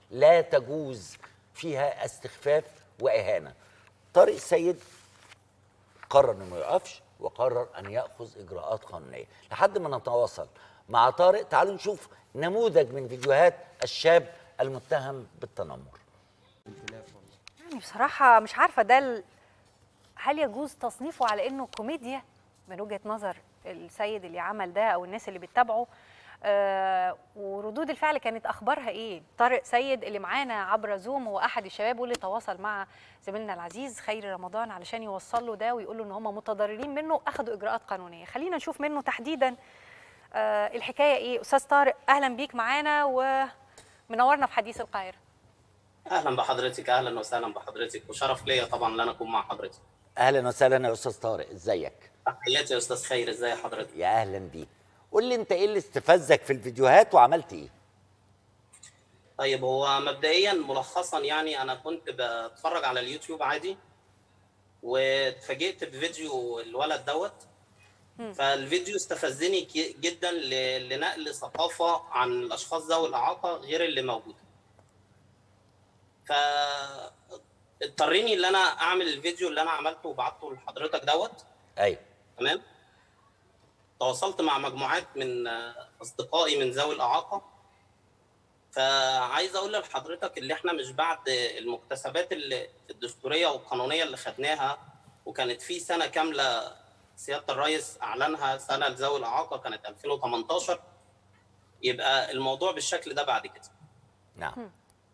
لا تجوز فيها استخفاف واهانه طارق السيد قرر انه ما يقفش وقرر ان ياخذ اجراءات قانونيه لحد ما نتواصل مع طارق تعالوا نشوف نموذج من فيديوهات الشاب المتهم بالتنمر يعني بصراحة مش عارفة ده ال- هل يجوز تصنيفه على انه كوميديا من وجهة نظر السيد اللي عمل ده او الناس اللي بتتابعه آه وردود الفعل كانت اخبارها ايه طارق سيد اللي معانا عبر زوم هو احد الشباب واللي تواصل مع زميلنا العزيز خيري رمضان علشان يوصل له ده ويقول له ان هم متضررين منه اخذوا اجراءات قانونيه خلينا نشوف منه تحديدا آه الحكايه ايه استاذ طارق اهلا بيك معانا ومنورنا في حديث القاهره اهلا بحضرتك اهلا وسهلا بحضرتك وشرف ليا طبعا ان انا اكون مع حضرتك اهلا وسهلا يا استاذ طارق ازيك تحياتي يا استاذ خير ازي حضرتك يا اهلا بيك قول لي انت ايه اللي استفزك في الفيديوهات وعملت ايه طيب هو مبدئيا ملخصا يعني انا كنت بتفرج على اليوتيوب عادي واتفاجئت بفيديو الولد دوت فالفيديو استفزني كي- جدا ل- لنقل ثقافه عن الاشخاص ذوي الاعاقه غير اللي موجوده ف اضطريني ان انا اعمل الفيديو اللي انا عملته وبعته لحضرتك دوت ايوه تمام تواصلت مع مجموعات من آه، اصدقائي من ذوي الاعاقه فعايز اقول لحضرتك اللي احنا مش بعد المكتسبات اللي الدستوريه والقانونيه اللي خدناها وكانت في سنه كامله سياده الرئيس اعلنها سنه لذوي الاعاقه كانت 2018 يبقى الموضوع بالشكل ده بعد كده نعم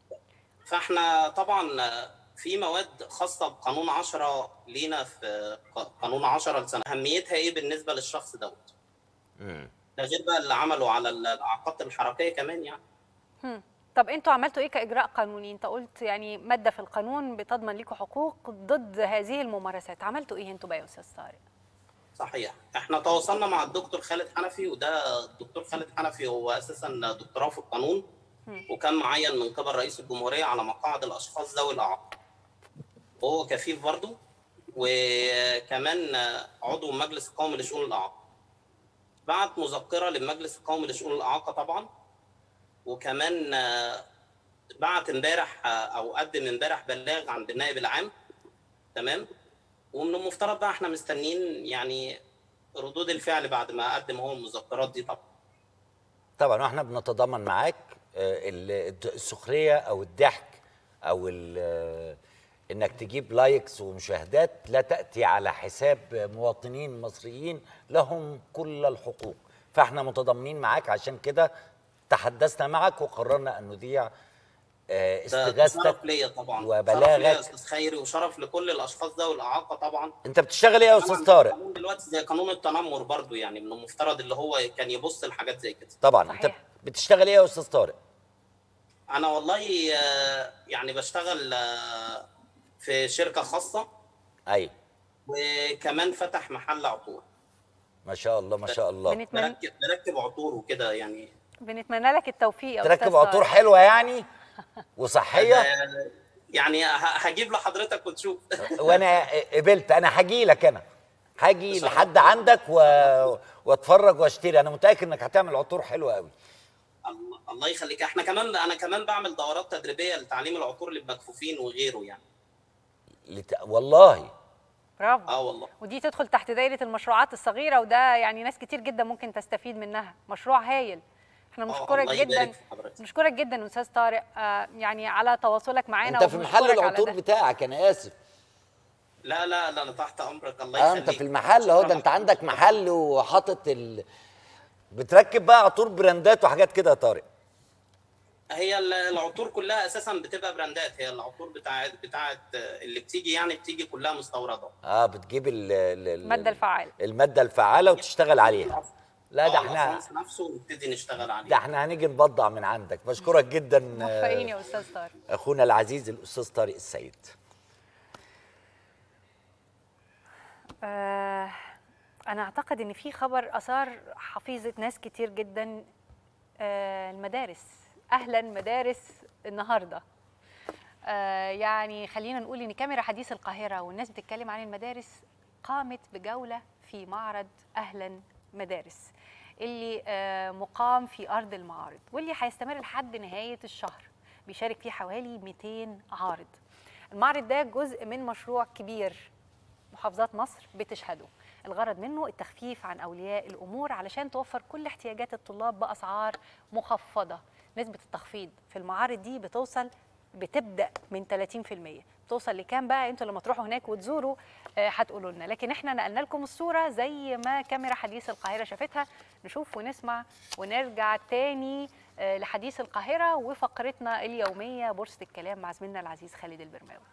فاحنا طبعا في مواد خاصه بقانون 10 لينا في قانون 10 لسنه اهميتها ايه بالنسبه للشخص دوت مم. ده غير بقى اللي عمله على الاعاقات الحركيه كمان يعني هم. طب انتوا عملتوا ايه كاجراء قانوني انت قلت يعني ماده في القانون بتضمن لكم حقوق ضد هذه الممارسات عملتوا ايه انتوا بقى يا استاذ طارق صحيح احنا تواصلنا مع الدكتور خالد حنفي وده الدكتور خالد حنفي هو اساسا دكتوراه في القانون مم. وكان معين من قبل رئيس الجمهوريه على مقاعد الاشخاص ذوي الاعاقه وهو كفيف برضه وكمان عضو مجلس القومي لشؤون الاعاقه بعت مذكره للمجلس القومي لشؤون الاعاقه طبعا وكمان بعت امبارح او قدم امبارح بلاغ عند النائب العام تمام ومن المفترض بقى احنا مستنيين يعني ردود الفعل بعد ما قدم هو المذكرات دي طبعا طبعا واحنا بنتضامن معاك آه، ال- السخريه او الضحك او ال- آه، انك تجيب لايكس ومشاهدات لا تاتي على حساب مواطنين مصريين لهم كل الحقوق فاحنا متضامنين معاك عشان كده تحدثنا معك وقررنا ان نذيع آه، ده استغاثتك شرف ليا طبعا شرف وبلاغك. ليا يا استاذ خيري وشرف لكل الاشخاص ذوي الاعاقه طبعا انت بتشتغل ايه يا استاذ طارق القانون دلوقتي زي قانون التنمر برضو يعني من المفترض اللي هو كان يبص لحاجات زي كده طبعا انت صحيح. بتشتغل ايه يا استاذ طارق انا والله آه، يعني بشتغل آه، في شركه خاصه ايوه وكمان فتح محل عطور ما شاء الله ما شاء الله بنتمنى بركب بركب عطور وكده يعني بنتمنى لك التوفيق يا استاذ تركب طارق. عطور حلوه يعني وصحيه آه، يعني ه- هجيب لحضرتك وتشوف وانا قبلت انا هاجي لك انا هاجي شرف. لحد عندك و... واتفرج واشتري انا متاكد انك هتعمل عطور حلوه قوي الله الله يخليك احنا كمان انا كمان بعمل دورات تدريبيه لتعليم العطور للمكفوفين وغيره يعني لت... والله برافو اه والله ودي تدخل تحت دايره المشروعات الصغيره وده يعني ناس كتير جدا ممكن تستفيد منها مشروع هايل احنا آه، بنشكرك الله يبارك جدا في حضرتك. بنشكرك جدا استاذ طارق آه يعني على تواصلك معانا انت في محل وبنشكرك على العطور ده. بتاعك انا اسف لا لا لا انا تحت امرك الله اه يخليك انت في المحل اهو ده انت عندك محل وحاطط ال... بتركب بقى عطور براندات وحاجات كده يا طارق هي ال- العطور كلها اساسا بتبقى براندات هي العطور بتاعت بتاعت اللي بتيجي يعني بتيجي كلها مستورده اه بتجيب ال... ال... ال- الماده الفعاله الماده الفعاله وتشتغل عليها لا ده آه، احنا الفرنس نفسه ونبتدي نشتغل عليه ده احنا هنيجي نبضع من عندك بشكرك جدا موفقين آه، يا استاذ طارق اخونا العزيز الاستاذ طارق السيد آه انا اعتقد ان في خبر اثار حفيظه ناس كتير جدا آه المدارس اهلا مدارس النهارده آه يعني خلينا نقول ان كاميرا حديث القاهره والناس بتتكلم عن المدارس قامت بجوله في معرض اهلا مدارس اللي آه مقام في ارض المعارض واللي هيستمر لحد نهايه الشهر بيشارك فيه حوالي 200 عارض المعرض ده جزء من مشروع كبير محافظات مصر بتشهده الغرض منه التخفيف عن اولياء الامور علشان توفر كل احتياجات الطلاب باسعار مخفضه نسبه التخفيض في المعارض دي بتوصل بتبدا من 30% بتوصل لكام بقى انتوا لما تروحوا هناك وتزوروا آه، هتقولوا لنا لكن احنا نقلنا لكم الصوره زي ما كاميرا حديث القاهره شافتها نشوف ونسمع ونرجع تاني آه، لحديث القاهره وفقرتنا اليوميه بورصه الكلام مع زميلنا العزيز خالد البرماوي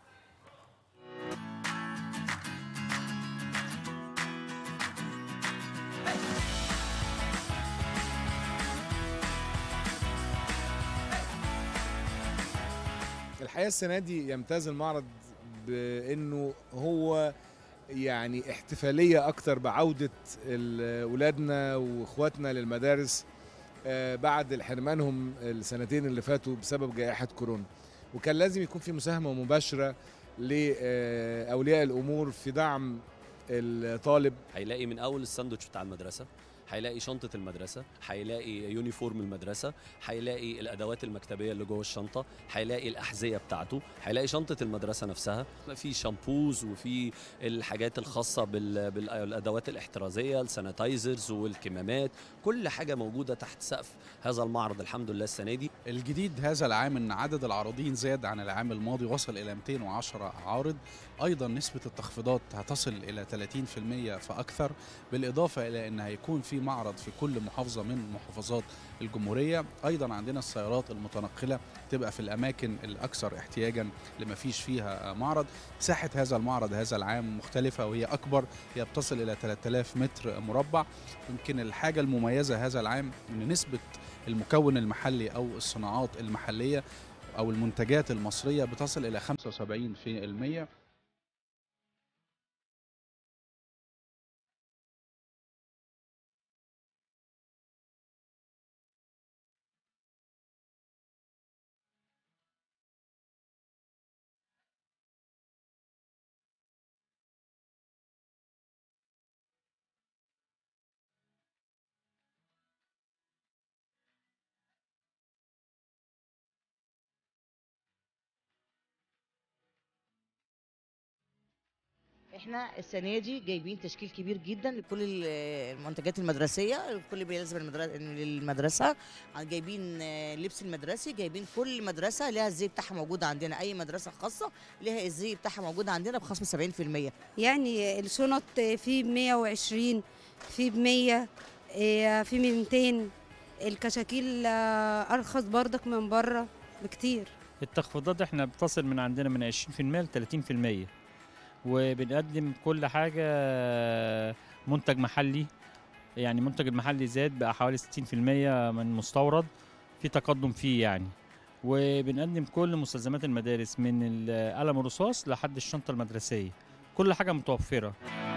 الحقيقه السنه دي يمتاز المعرض بانه هو يعني احتفاليه اكتر بعوده ال- اولادنا واخواتنا للمدارس آه، بعد حرمانهم السنتين اللي فاتوا بسبب جائحه كورونا وكان لازم يكون في مساهمه مباشره لاولياء الامور في دعم الطالب هيلاقي من اول الساندوتش بتاع المدرسه هيلاقي شنطة المدرسة هيلاقي يونيفورم المدرسة هيلاقي الأدوات المكتبية اللي جوه الشنطة هيلاقي الأحذية بتاعته هيلاقي شنطة المدرسة نفسها في شامبوز وفي الحاجات الخاصة بال- بالأدوات الاحترازية السانيتايزرز والكمامات كل حاجة موجودة تحت سقف هذا المعرض الحمد لله السنة دي الجديد هذا العام ان عدد العارضين زاد عن العام الماضي وصل الى 210 عارض ايضا نسبه التخفيضات هتصل الى 30% فاكثر بالاضافه الى ان هيكون في معرض في كل محافظه من محافظات الجمهوريه ايضا عندنا السيارات المتنقله تبقى في الاماكن الاكثر احتياجا لما فيش فيها معرض مساحه هذا المعرض هذا العام مختلفه وهي اكبر هي بتصل الى 3000 متر مربع يمكن الحاجه المميزه هذا العام ان نسبه المكون المحلي او الصناعات المحليه او المنتجات المصريه بتصل الى 75% احنا السنه دي جايبين تشكيل كبير جدا لكل ال- المنتجات المدرسيه كل بيلزم المدرسه للمدرسه جايبين آه، لبس المدرسي جايبين كل مدرسه لها الزي بتاعها موجود عندنا اي مدرسه خاصه لها الزي بتاعها موجود عندنا بخصم 70% يعني الشنط في ب 120 في ب 100 إيه، في ب 200 الكشاكيل آه، ارخص برضك من بره بكتير التخفيضات احنا بتصل من عندنا من 20% ل 30% وبنقدم كل حاجة منتج محلي يعني منتج المحلي زاد بقى حوالي 60% من مستورد في تقدم فيه يعني وبنقدم كل مستلزمات المدارس من القلم الرصاص لحد الشنطة المدرسية كل حاجة متوفرة